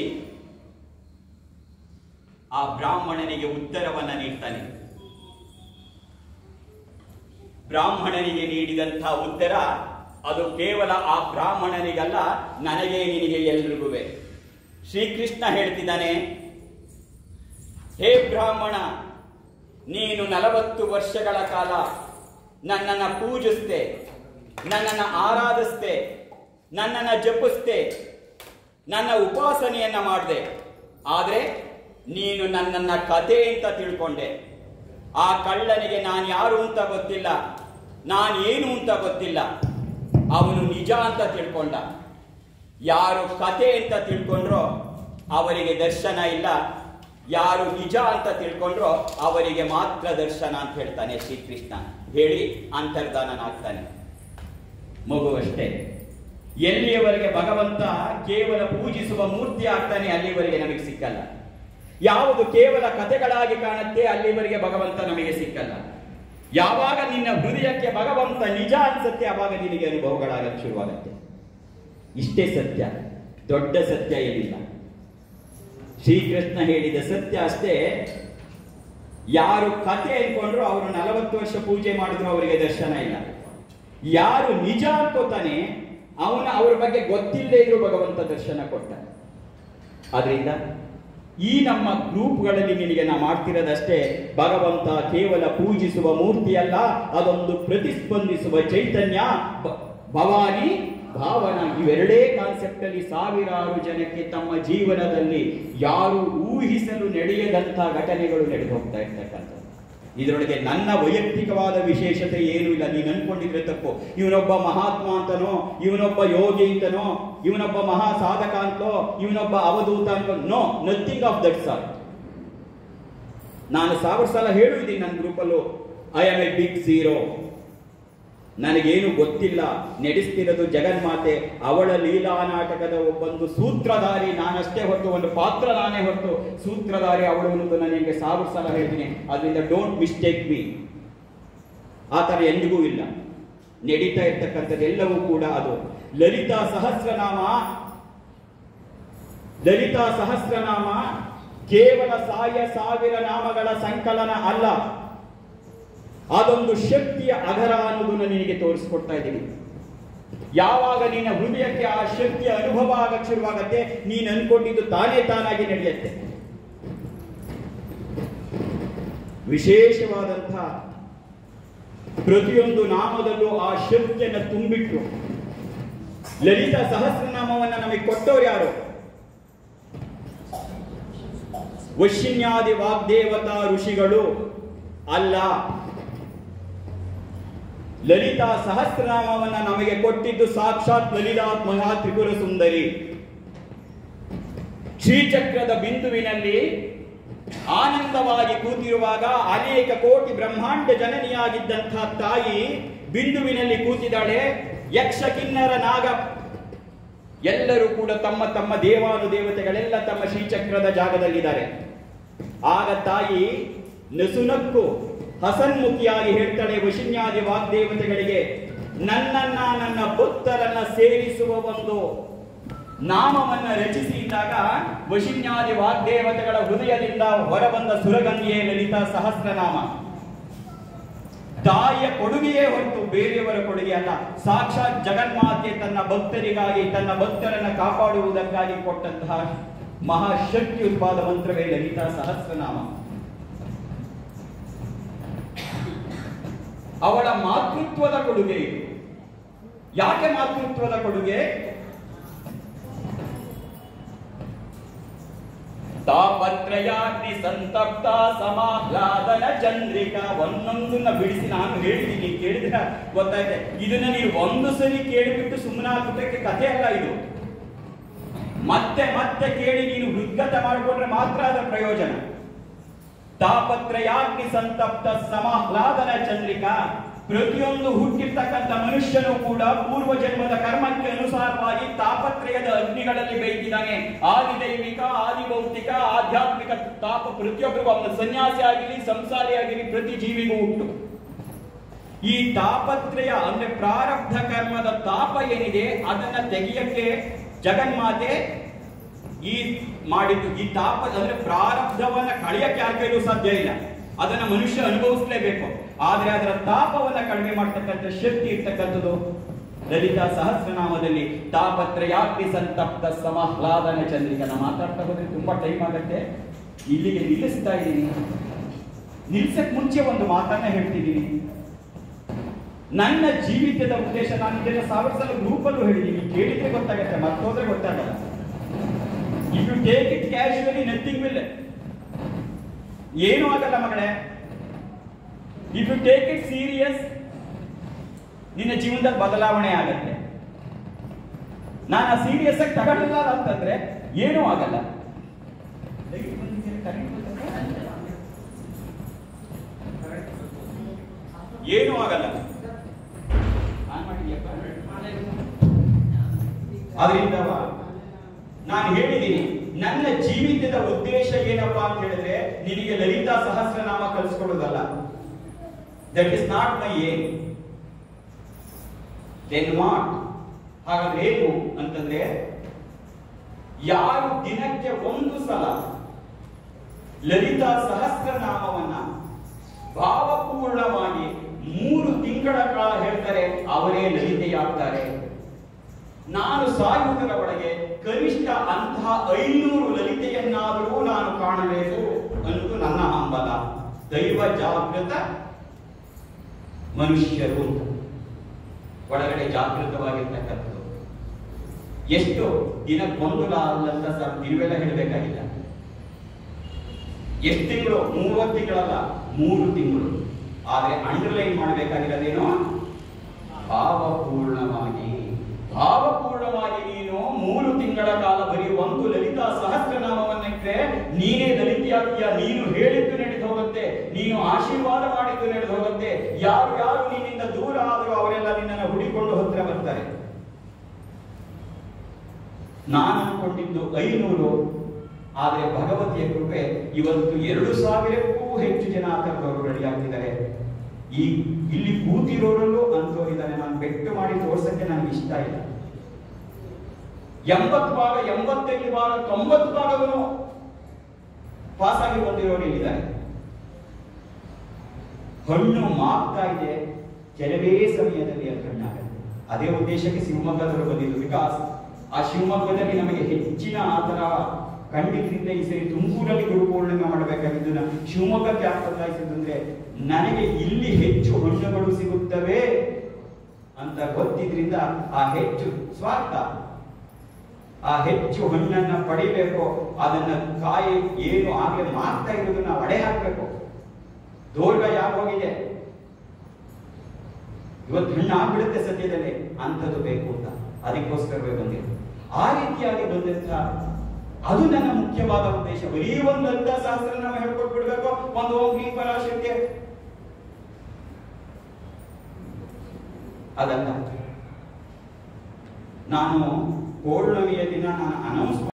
ಆ ಬ್ರಾಹ್ಮಣನಿಗೆ ಉತ್ತರವನ್ನ ನೀಡ್ತಾನೆ ಬ್ರಾಹ್ಮಣನಿಗೆ ನೀಡಿದಂತಹ ಉತ್ತರ ಅದು ಕೇವಲ ಆ ಬ್ರಾಹ್ಮಣನಿಗಲ್ಲ ನನಗೆ ನಿನಗೆ ಎಲ್ರಿಗೂ ಶ್ರೀಕೃಷ್ಣ ಹೇಳ್ತಿದ್ದಾನೆ ಹೇ ಬ್ರಾಹ್ಮಣ ನೀನು ನಲವತ್ತು ವರ್ಷಗಳ ಕಾಲ ನನ್ನನ್ನು ಪೂಜಿಸ್ತೆ ನನ್ನನ್ನು ಆರಾಧಿಸ್ತೆ ನನ್ನನ್ನು ಜಪಿಸ್ತೆ ನನ್ನ ಉಪಾಸನೆಯನ್ನ ಮಾಡಿದೆ ಆದರೆ ನೀನು ನನ್ನನ್ನ ಕತೆ ಅಂತ ತಿಳ್ಕೊಂಡೆ ಆ ಕಳ್ಳನಿಗೆ ನಾನು ಯಾರು ಅಂತ ಗೊತ್ತಿಲ್ಲ ನಾನು ಏನು ಅಂತ ಗೊತ್ತಿಲ್ಲ ಅವನು ನಿಜ ಅಂತ ತಿಳ್ಕೊಂಡ ಯಾರು ಕತೆ ಅಂತ ತಿಳ್ಕೊಂಡ್ರೋ ಅವರಿಗೆ ದರ್ಶನ ಇಲ್ಲ ಯಾರು ನಿಜ ಅಂತ ತಿಳ್ಕೊಂಡ್ರೋ ಅವರಿಗೆ ಮಾತ್ರ ದರ್ಶನ ಅಂತ ಹೇಳ್ತಾನೆ ಶ್ರೀಕೃಷ್ಣ ಹೇಳಿ ಅಂತರ್ಧಾನನಾಗ್ತಾನೆ ಮಗುವಷ್ಟೇ ಎಲ್ಲಿಯವರೆಗೆ ಭಗವಂತ ಕೇವಲ ಪೂಜಿಸುವ ಮೂರ್ತಿ ಆಗ್ತಾನೆ ಅಲ್ಲಿವರೆಗೆ ನಮಗೆ ಸಿಕ್ಕಲ್ಲ ಯಾವುದು ಕೇವಲ ಕಥೆಗಳಾಗಿ ಕಾಣುತ್ತೆ ಅಲ್ಲಿವರೆಗೆ ಭಗವಂತ ನಮಗೆ ಸಿಕ್ಕಲ್ಲ ಯಾವಾಗ ನಿನ್ನ ಹೃದಯಕ್ಕೆ ಭಗವಂತ ನಿಜ ಅನ್ಸುತ್ತೆ ಆವಾಗ ನಿನಗೆ ಅನುಭವಗಳಾಗಕ್ಕೆ ಶುರುವಾಗುತ್ತೆ ಇಷ್ಟೇ ಸತ್ಯ ದೊಡ್ಡ ಸತ್ಯ ಏನಿಲ್ಲ ಶ್ರೀಕೃಷ್ಣ ಹೇಳಿದ ಸತ್ಯ ಅಷ್ಟೇ ಯಾರು ಕಥೆ ಅನ್ಕೊಂಡ್ರು ಅವರು ನಲವತ್ತು ವರ್ಷ ಪೂಜೆ ಮಾಡಿದ್ರು ಅವರಿಗೆ ದರ್ಶನ ಇಲ್ಲ ಯಾರು ನಿಜ ಅನ್ಕೋತಾನೆ ಅವನ ಅವ್ರ ಬಗ್ಗೆ ಗೊತ್ತಿಲ್ಲದೆ ಇರೋ ಭಗವಂತ ದರ್ಶನ ಕೊಟ್ಟ ಆದ್ರಿಂದ ಈ ನಮ್ಮ ಗ್ರೂಪ್ಗಳಲ್ಲಿ ನಿನಗೆ ನಾ ಮಾಡ್ತಿರೋದಷ್ಟೇ ಭಗವಂತ ಕೇವಲ ಪೂಜಿಸುವ ಮೂರ್ತಿಯಲ್ಲ ಅದೊಂದು ಪ್ರತಿಸ್ಪಂದಿಸುವ ಚೈತನ್ಯ ಬ- ಭವಾನಿ ಭಾವನ ಇವೆರಡೇ ಕಾನ್ಸೆಪ್ಟ್ ಅಲ್ಲಿ ಸಾವಿರಾರು ಜನಕ್ಕೆ ತಮ್ಮ ಜೀವನದಲ್ಲಿ ಯಾರು ಊಹಿಸಲು ನಡೆಯದಂತ ಘಟನೆಗಳು ನಡೆದು ಹೋಗ್ತಾ ಇರ್ತಕ್ಕಂಥದ್ದು ಇದರೊಳಗೆ ನನ್ನ ವೈಯಕ್ತಿಕವಾದ ವಿಶೇಷತೆ ಏನೂ ಇಲ್ಲ ನೀನು ಅನ್ಕೊಂಡಿದ್ರೆ ತಪ್ಪು ಇವನೊಬ್ಬ ಮಹಾತ್ಮ ಅಂತನೋ ಇವನೊಬ್ಬ ಯೋಗಿ ಅಂತನೋ ಇವನೊಬ್ಬ ಮಹಾ ಸಾಧಕ ಅಂತೋ ಇವನೊಬ್ಬ ಅವಧೂತ ಅಂತ no nothing of that sir ನಾನು ಸಾವಿರ ಸಲ ಹೇಳಿದ್ದೀನಿ ನನ್ನ ಗ್ರೂಪಲ್ಲೂ I am a big zero ನನಗೇನು ಗೊತ್ತಿಲ್ಲ ನಡೆಸ್ತಿರೋದು ಜಗನ್ಮಾತೆ ಅವಳ ಲೀಲಾ ನಾಟಕದ ಒಬ್ಬೊಂದು ಸೂತ್ರಧಾರಿ ನಾನಷ್ಟೇ ಹೊರತು ಒಂದು ಪಾತ್ರ ನಾನೇ ಹೊರತು ಸೂತ್ರಧಾರಿ ಅವಳು ಅನ್ನೋದು ನಾನು ನಿಮಗೆ ಸಾವಿರ ಸಲ ಹೇಳ್ತೀನಿ ಅದರಿಂದ ಡೋಂಟ್ ಮಿಸ್ಟೇಕ್ ಮೀ ಆ ಥರ ಎಂದಿಗೂ ಇಲ್ಲ ನಡೀತಾ ಇರ್ತಕ್ಕಂಥದ್ದೆಲ್ಲವೂ ಕೂಡ ಅದು ಲಲಿತಾ ಸಹಸ್ರನಾಮ ಲಲಿತಾ ಸಹಸ್ರನಾಮ ಕೇವಲ ಸಾಯ ಸಾವಿರ ನಾಮಗಳ ಸಂಕಲನ ಅಲ್ಲ ಅದೊಂದು ಶಕ್ತಿಯ ಅಗರ ಅನ್ನೋದನ್ನು ನಿನಗೆ ತೋರಿಸ್ಕೊಡ್ತಾ ಇದ್ದೀನಿ ಯಾವಾಗ ನಿನ್ನ ಹೃದಯಕ್ಕೆ ಆ ಶಕ್ತಿಯ ಅನುಭವ ಆಗಕ್ಕೆ ಶುರುವಾಗತ್ತೆ ನೀನು ಅನ್ಕೊಂಡಿದ್ದು ತಾನೇ ತಾನಾಗಿ ನಡೆಯುತ್ತೆ ವಿಶೇಷವಾದಂತಹ ಪ್ರತಿಯೊಂದು ನಾಮದಲ್ಲೂ ಆ ಶಕ್ತಿಯನ್ನು ತುಂಬಿಟ್ಟು ಲಲಿತ ಸಹಸ್ರನಾಮವನ್ನ ನಮಗೆ ಕೊಟ್ಟವ್ರು ಯಾರು ವಶಿನ್ಯಾದಿ ವಾಗ್ದೇವತಾ ಋಷಿಗಳು ಅಲ್ಲ ಲಲಿತಾ ಸಹಸ್ರನಾಮವನ್ನ ನಮಗೆ ಕೊಟ್ಟಿದ್ದು ಸಾಕ್ಷಾತ್ ಲಲಿತಾ ಮಹಾ ತ್ರಿಪುರ ಸುಂದರಿ ಶ್ರೀಚಕ್ರದ ಬಿಂದುವಿನಲ್ಲಿ ಆನಂದವಾಗಿ ಕೂತಿರುವಾಗ ಅನೇಕ ಕೋಟಿ ಬ್ರಹ್ಮಾಂಡ ಜನನಿಯಾಗಿದ್ದಂತಹ ತಾಯಿ ಬಿಂದುವಿನಲ್ಲಿ ಕೂತಿದ್ದಾಳೆ ಯಕ್ಷ ಕಿನ್ನರ ನಾಗ ಎಲ್ಲರೂ ಕೂಡ ತಮ್ಮ ತಮ್ಮ ದೇವಾನುದೇವತೆಗಳೆಲ್ಲ ತಮ್ಮ ಶ್ರೀಚಕ್ರದ ಜಾಗದಲ್ಲಿದ್ದಾರೆ ಆಗ ತಾಯಿ ನಸುನಕ್ಕು ಹಸನ್ಮುಖಿಯಾಗಿ ಹೇಳ್ತಾಳೆ ವಶಿನ್ಯಾದಿ ವಾಗ್ದೇವತೆಗಳಿಗೆ ನನ್ನನ್ನ ನನ್ನ ಭಕ್ತರನ್ನ ಸೇರಿಸುವ ಒಂದು ನಾಮವನ್ನ ರಚಿಸಿದಾಗ ವಶಿನ್ಯಾದಿ ವಾಗ್ದೇವತೆಗಳ ಹೃದಯದಿಂದ ಹೊರಬಂದ ಸುರಗಂಗೆಯೇ ಲಲಿತಾ ಸಹಸ್ರನಾಮ ತಾಯಿಯ ಕೊಡುಗೆಯೇ ಹೊರತು ಬೇರೆಯವರ ಕೊಡುಗೆ ಅಲ್ಲ ಸಾಕ್ಷಾತ್ ಜಗನ್ಮಾತೆ ತನ್ನ ಭಕ್ತರಿಗಾಗಿ ತನ್ನ ಭಕ್ತರನ್ನ ಕಾಪಾಡುವುದಕ್ಕಾಗಿ ಕೊಟ್ಟಂತಹ ಮಹಾಶಕ್ತಿ ಉತ್ಪಾದ ಮಂತ್ರವೇ ಲಲಿತಾ ಸಹಸ್ರನಾಮ ಅವಳ ಮಾತೃತ್ವದ ಕೊಡುಗೆ ಇದು ಯಾಕೆ ಮಾತೃತ್ವದ ಕೊಡುಗೆ ತಾಪತ್ರಯಾಗ್ನಿ ಸಂತಪ್ತ ಸಮಾಹ್ಲಾದನ ಚಂದ್ರಿಕಾ ಒಂದೊಂದನ್ನ ಬಿಡಿಸಿ ನಾನು ಹೇಳಿದ್ದೀನಿ ಕೇಳಿದ್ರೆ ಗೊತ್ತಾಯ್ತೆ ಇದನ್ನ ನೀವು ಒಂದು ಸರಿ ಕೇಳಿಬಿಟ್ಟು ಸುಮ್ಮನಾಗುತ್ತಕ್ಕೆ ಕಥೆ ಅಲ್ಲ ಇದು ಮತ್ತೆ ಮತ್ತೆ ಕೇಳಿ ನೀನು ಹೃದ್ಗತ ಮಾಡಿಕೊಂಡ್ರೆ ಮಾತ್ರ ಅದರ ಪ್ರಯೋಜನ ತಾಪತ್ರಯಾಗ್ನಿ ಸಂತಪ್ತ ಸಮಾಹ್ಲಾದನ ಚಂದ್ರಿಕಾ ಪ್ರತಿಯೊಂದು ಹುಟ್ಟಿರ್ತಕ್ಕಂಥ ಮನುಷ್ಯನು ಕೂಡ ಪೂರ್ವ ಜನ್ಮದ ಕರ್ಮಕ್ಕೆ ಅನುಸಾರವಾಗಿ ತಾಪತ್ರಯದ ಅಗ್ನಿಗಳಲ್ಲಿ ಬೇಯ್ತಿದ್ದಾನೆ ಆದಿದೈವಿಕ ಆದಿಭೌತಿಕ ಆಧ್ಯಾತ್ಮಿಕ ತಾಪ ಪ್ರತಿಯೊಬ್ಬರಿಗೂ ಅವನ ಸನ್ಯಾಸಿ ಆಗಿರಲಿ ಸಂಸಾರಿ ಆಗಿರಲಿ ಪ್ರತಿ ಜೀವಿಗೂ ಉಂಟು ಈ ತಾಪತ್ರಯ ಅಂದ್ರೆ ಪ್ರಾರಬ್ಧ ಕರ್ಮದ ತಾಪ ಏನಿದೆ ಅದನ್ನ ತೆಗೆಯಕ್ಕೆ ಜಗನ್ಮಾತೆ ಈ ಮಾಡಿದ್ದು ಈ ತಾಪ ಅಂದ್ರೆ ಪ್ರಾರಬ್ಧವನ್ನ ಕಳೆಯಕ್ಕೆ ಯಾರ ಕೈಲೂ ಸಾಧ್ಯ ಇಲ್ಲ ಅದನ್ನ ಮನುಷ್ಯ ಅನುಭವಿಸಲೇಬೇಕು ಆದ್ರೆ ಅದರ ತಾಪವನ್ನ ಕಡಿಮೆ ಮಾಡ್ತಕ್ಕಂಥ ಶಕ್ತಿ ಇರ್ತಕ್ಕಂಥದ್ದು ಲಲಿತಾ ಸಹಸ್ರನಾಮದಲ್ಲಿ ತಾಪತ್ರಯಾಗ್ನಿ ಸಂತಪ್ತ ಸಮಹ್ಲಾದನ ಚಂದ್ರಿಕನ ಮಾತಾಡ್ತಾ ಹೋದ್ರೆ ತುಂಬಾ ಟೈಮ್ ಆಗತ್ತೆ ಇಲ್ಲಿಗೆ ನಿಲ್ಲಿಸ್ತಾ ಇದ್ದೀನಿ ನಿಲ್ಸಕ್ ಮುಂಚೆ ಒಂದು ಮಾತನ್ನ ಹೇಳ್ತಿದ್ದೀನಿ ನನ್ನ ಜೀವಿತದ ಉದ್ದೇಶ ನಾನು ಇದನ್ನ ಸಾವಿರ ಸಲ ಗ್ರೂಪಲ್ಲೂ ಹೇಳಿದ್ದೀನಿ ಕೇಳಿದ್ರೆ ಗೊತ್ತಾಗತ್ತೆ ಮತ್ತೋದ್ರೆ ಗೊತ್ತಾಗಲ್ಲ if you take it casually nothing will ಏನೂ ಆಗಲ್ಲ ಮಗಳೇ if you take it serious ನಿನ್ನ ಜೀವನದಲ್ಲಿ ಬದಲಾವಣೆ ಆಗತ್ತೆ ನಾನು ಆ ಸೀರಿಯಸ್ ಆಗಿ ತಗೊಳ್ಳಿಲ್ಲ ಅಂತಂದ್ರೆ ಏನೂ ಆಗಲ್ಲ Light ಬಂದಿದೆ, current ಬಂದಿದೆ? ಏನೂ ಆಗಲ್ಲ ಆನ್ ಮಾಡಿದ್ಯಪ್ಪ? ಆದ್ರಿಂದ ನಾನು ಹೇಳಿದ್ದೀನಿ ನನ್ನ ಜೀವಿತದ ಉದ್ದೇಶ ಏನಪ್ಪಾ ಅಂತ ಹೇಳಿದ್ರೆ ನಿನಗೆ ಲಲಿತಾ ಸಹಸ್ರನಾಮ ಕಲಿಸ್ಕೊಡೋದಲ್ಲ that is not my aim then what ಹಾಗಾದ್ರೆ ಏನು ಅಂತಂದ್ರೆ ಯಾರು ದಿನಕ್ಕೆ ಒಂದು ಸಲ ಲಲಿತಾ ಸಹಸ್ರನಾಮವನ್ನ ಭಾವಪೂರ್ಣವಾಗಿ ಮೂರು ತಿಂಗಳ ಕಾಲ ಹೇಳ್ತಾರೆ ಅವರೇ ಲಲಿತೆಯಾಗ್ತಾರೆ ನಾನು ಸಾಯುವುದರ ಒಳಗೆ ಕನಿಷ್ಠ ಅಂತಹ ಐನೂರು ಲಲಿತೆಯನ್ನಾದರೂ ನಾನು ಕಾಣಬೇಕು ಅನ್ನೋದು ನನ್ನ ಹಂಬಲ ದೈವ ಜಾಗೃತ ಮನುಷ್ಯರು ಅಂತ. ಒಳಗಡೆ ಜಾಗೃತವಾಗಿರ್ತಕ್ಕಂಥದ್ದು ಎಷ್ಟು ದಿನಕ್ಕೊಂದು ಅಲ್ಲಂತ ಸರ್ ನೀವೆಲ್ಲ ಹೇಳಬೇಕಾಗಿಲ್ಲ ಎಷ್ಟು ತಿಂಗಳು ಮೂವತ್ತು ತಿಂಗಳಲ್ಲ ಮೂರು ತಿಂಗಳು ಆದ್ರೆ ಅಂಡರ್ಲೈನ್ ಮಾಡಬೇಕಾಗಿರೋದೇನು ಭಾವಪೂರ್ಣವಾಗಿ ಭಾವಪೂರ್ಣವಾಗಿ ನೀನು ಮೂರು ತಿಂಗಳ ಕಾಲ ಬರೀ ಒಂದು ಲಲಿತಾ ಸಹಸ್ರನಾಮವನ್ನಿಟ್ರೆ ನೀನೇ ಲಲಿತೆಯಾಗಿಯ ನೀನು ಹೇಳಿದ್ದು ನಡೆದು ಹೋಗುತ್ತೆ ನೀನು ಆಶೀರ್ವಾದ ಮಾಡಿದ್ದು ನಡೆದು ಹೋಗುತ್ತೆ ಯಾರು ಯಾರು ನಿನ್ನಿಂದ ದೂರ ಆದರೂ ಅವರೆಲ್ಲ ನಿನ್ನನ್ನು ಹುಡಿಕೊಂಡು ಹತ್ರ ಬರ್ತಾರೆ ನಾನು ಅನ್ಕೊಂಡಿದ್ದು ಐನೂರು ಆದ್ರೆ ಭಗವತಿಯ ಕೃಪೆ ಇವತ್ತು ಎರಡು ಸಾವಿರಕ್ಕೂ ಹೆಚ್ಚು ಜನ ಆ ಥರದವರು ರೆಡಿ ಆಗ್ತಿದ್ದಾರೆ ಈ ಇಲ್ಲಿ ಕೂತಿರೋರಲ್ಲೂ ಅಂತವರಿದ್ದಾರೆ ನಾನು ಬೆಟ್ಟು ಮಾಡಿ ತೋರ್ಸಕ್ಕೆ ನನಗೆ ಇಷ್ಟ ಇಲ್ಲ ಎಂಬತ್ತು ಭಾಗ ಎಂಬತ್ತೈದು ಭಾಗ ತೊಂಬತ್ತು ಭಾಗವನ್ನು ಪಾಸ್ ಆಗಿ ಬಂದಿರೋರು ಇಲ್ಲಿದ್ದಾರೆ ಹಣ್ಣು ಮಾಗ್ತಾ ಇದೆ ಕೆಲವೇ ಸಮಯದಲ್ಲಿ ಅದು ಹಣ್ಣಾಗುತ್ತೆ ಅದೇ ಉದ್ದೇಶಕ್ಕೆ ಶಿವಮೊಗ್ಗದವರು ಬಂದಿದ್ದು ಬಿಕಾಸ್ ಆ ಶಿವಮೊಗ್ಗದಲ್ಲಿ ನಮಗೆ ಹೆಚ್ಚಿನ ಆ ಥರ ಖಂಡಿತರಿಂದ ಈ ಸರಿ ತುಮಕೂರಲ್ಲಿ ಗುರುಪೂರ್ಣಿಮೆ ಮಾಡಬೇಕಾಗಿದ್ದು ನಾನು ಶಿವಮೊಗ್ಗಕ್ಕೆ ಯಾಕೆ ಬದಲಾಯಿಸಿದ್ದು ಅಂದ್ರೆ ನನಗೆ ಇಲ್ಲಿ ಹೆಚ್ಚು ಹಣ್ಣುಗಳು ಸಿಗುತ್ತವೆ ಅಂತ ಗೊತ್ತಿದ್ರಿಂದ ಆ ಹೆಚ್ಚು ಸ್ವಾರ್ಥ ಆ ಹೆಚ್ಚು ಹಣ್ಣನ್ನ ಪಡಿಬೇಕು ಅದನ್ನ ಕಾಯಿ ಏನು ಆಗ್ಲೇ ಮಾರ್ತಾ ಇರೋದನ್ನ ಒಡೆ ಹಾಕ್ಬೇಕು ದೋರ್ಗ ಯಾಕೆ ಹೋಗಿದೆ ಇವತ್ತು ಹಣ್ಣು ಆಗ್ಬಿಡುತ್ತೆ ಸದ್ಯದಲ್ಲೇ ಅಂಥದ್ದು ಬೇಕು ಅಂತ ಅದಕ್ಕೋಸ್ಕರವೇ ಬಂದಿರೋದು ಆ ರೀತಿಯಾಗಿ ಬಂದಂತ ಅದು ನನ್ನ ಮುಖ್ಯವಾದ ಉದ್ದೇಶ ಬರೀ ಒಂದು ಲಲಿತ ಸಹಸ್ರನಾಮ ಹೇಳ್ಕೊಟ್ಬಿಡ್ಬೇಕು ಒಂದು ಓಂ ಕ್ಲೀಂ ಪರಾಶಕ್ತಿ ಅದಲ್ಲ ನಾನು ಪೌರ್ಣಮಿಯ ದಿನ ನಾನು ಅನೌನ್ಸ್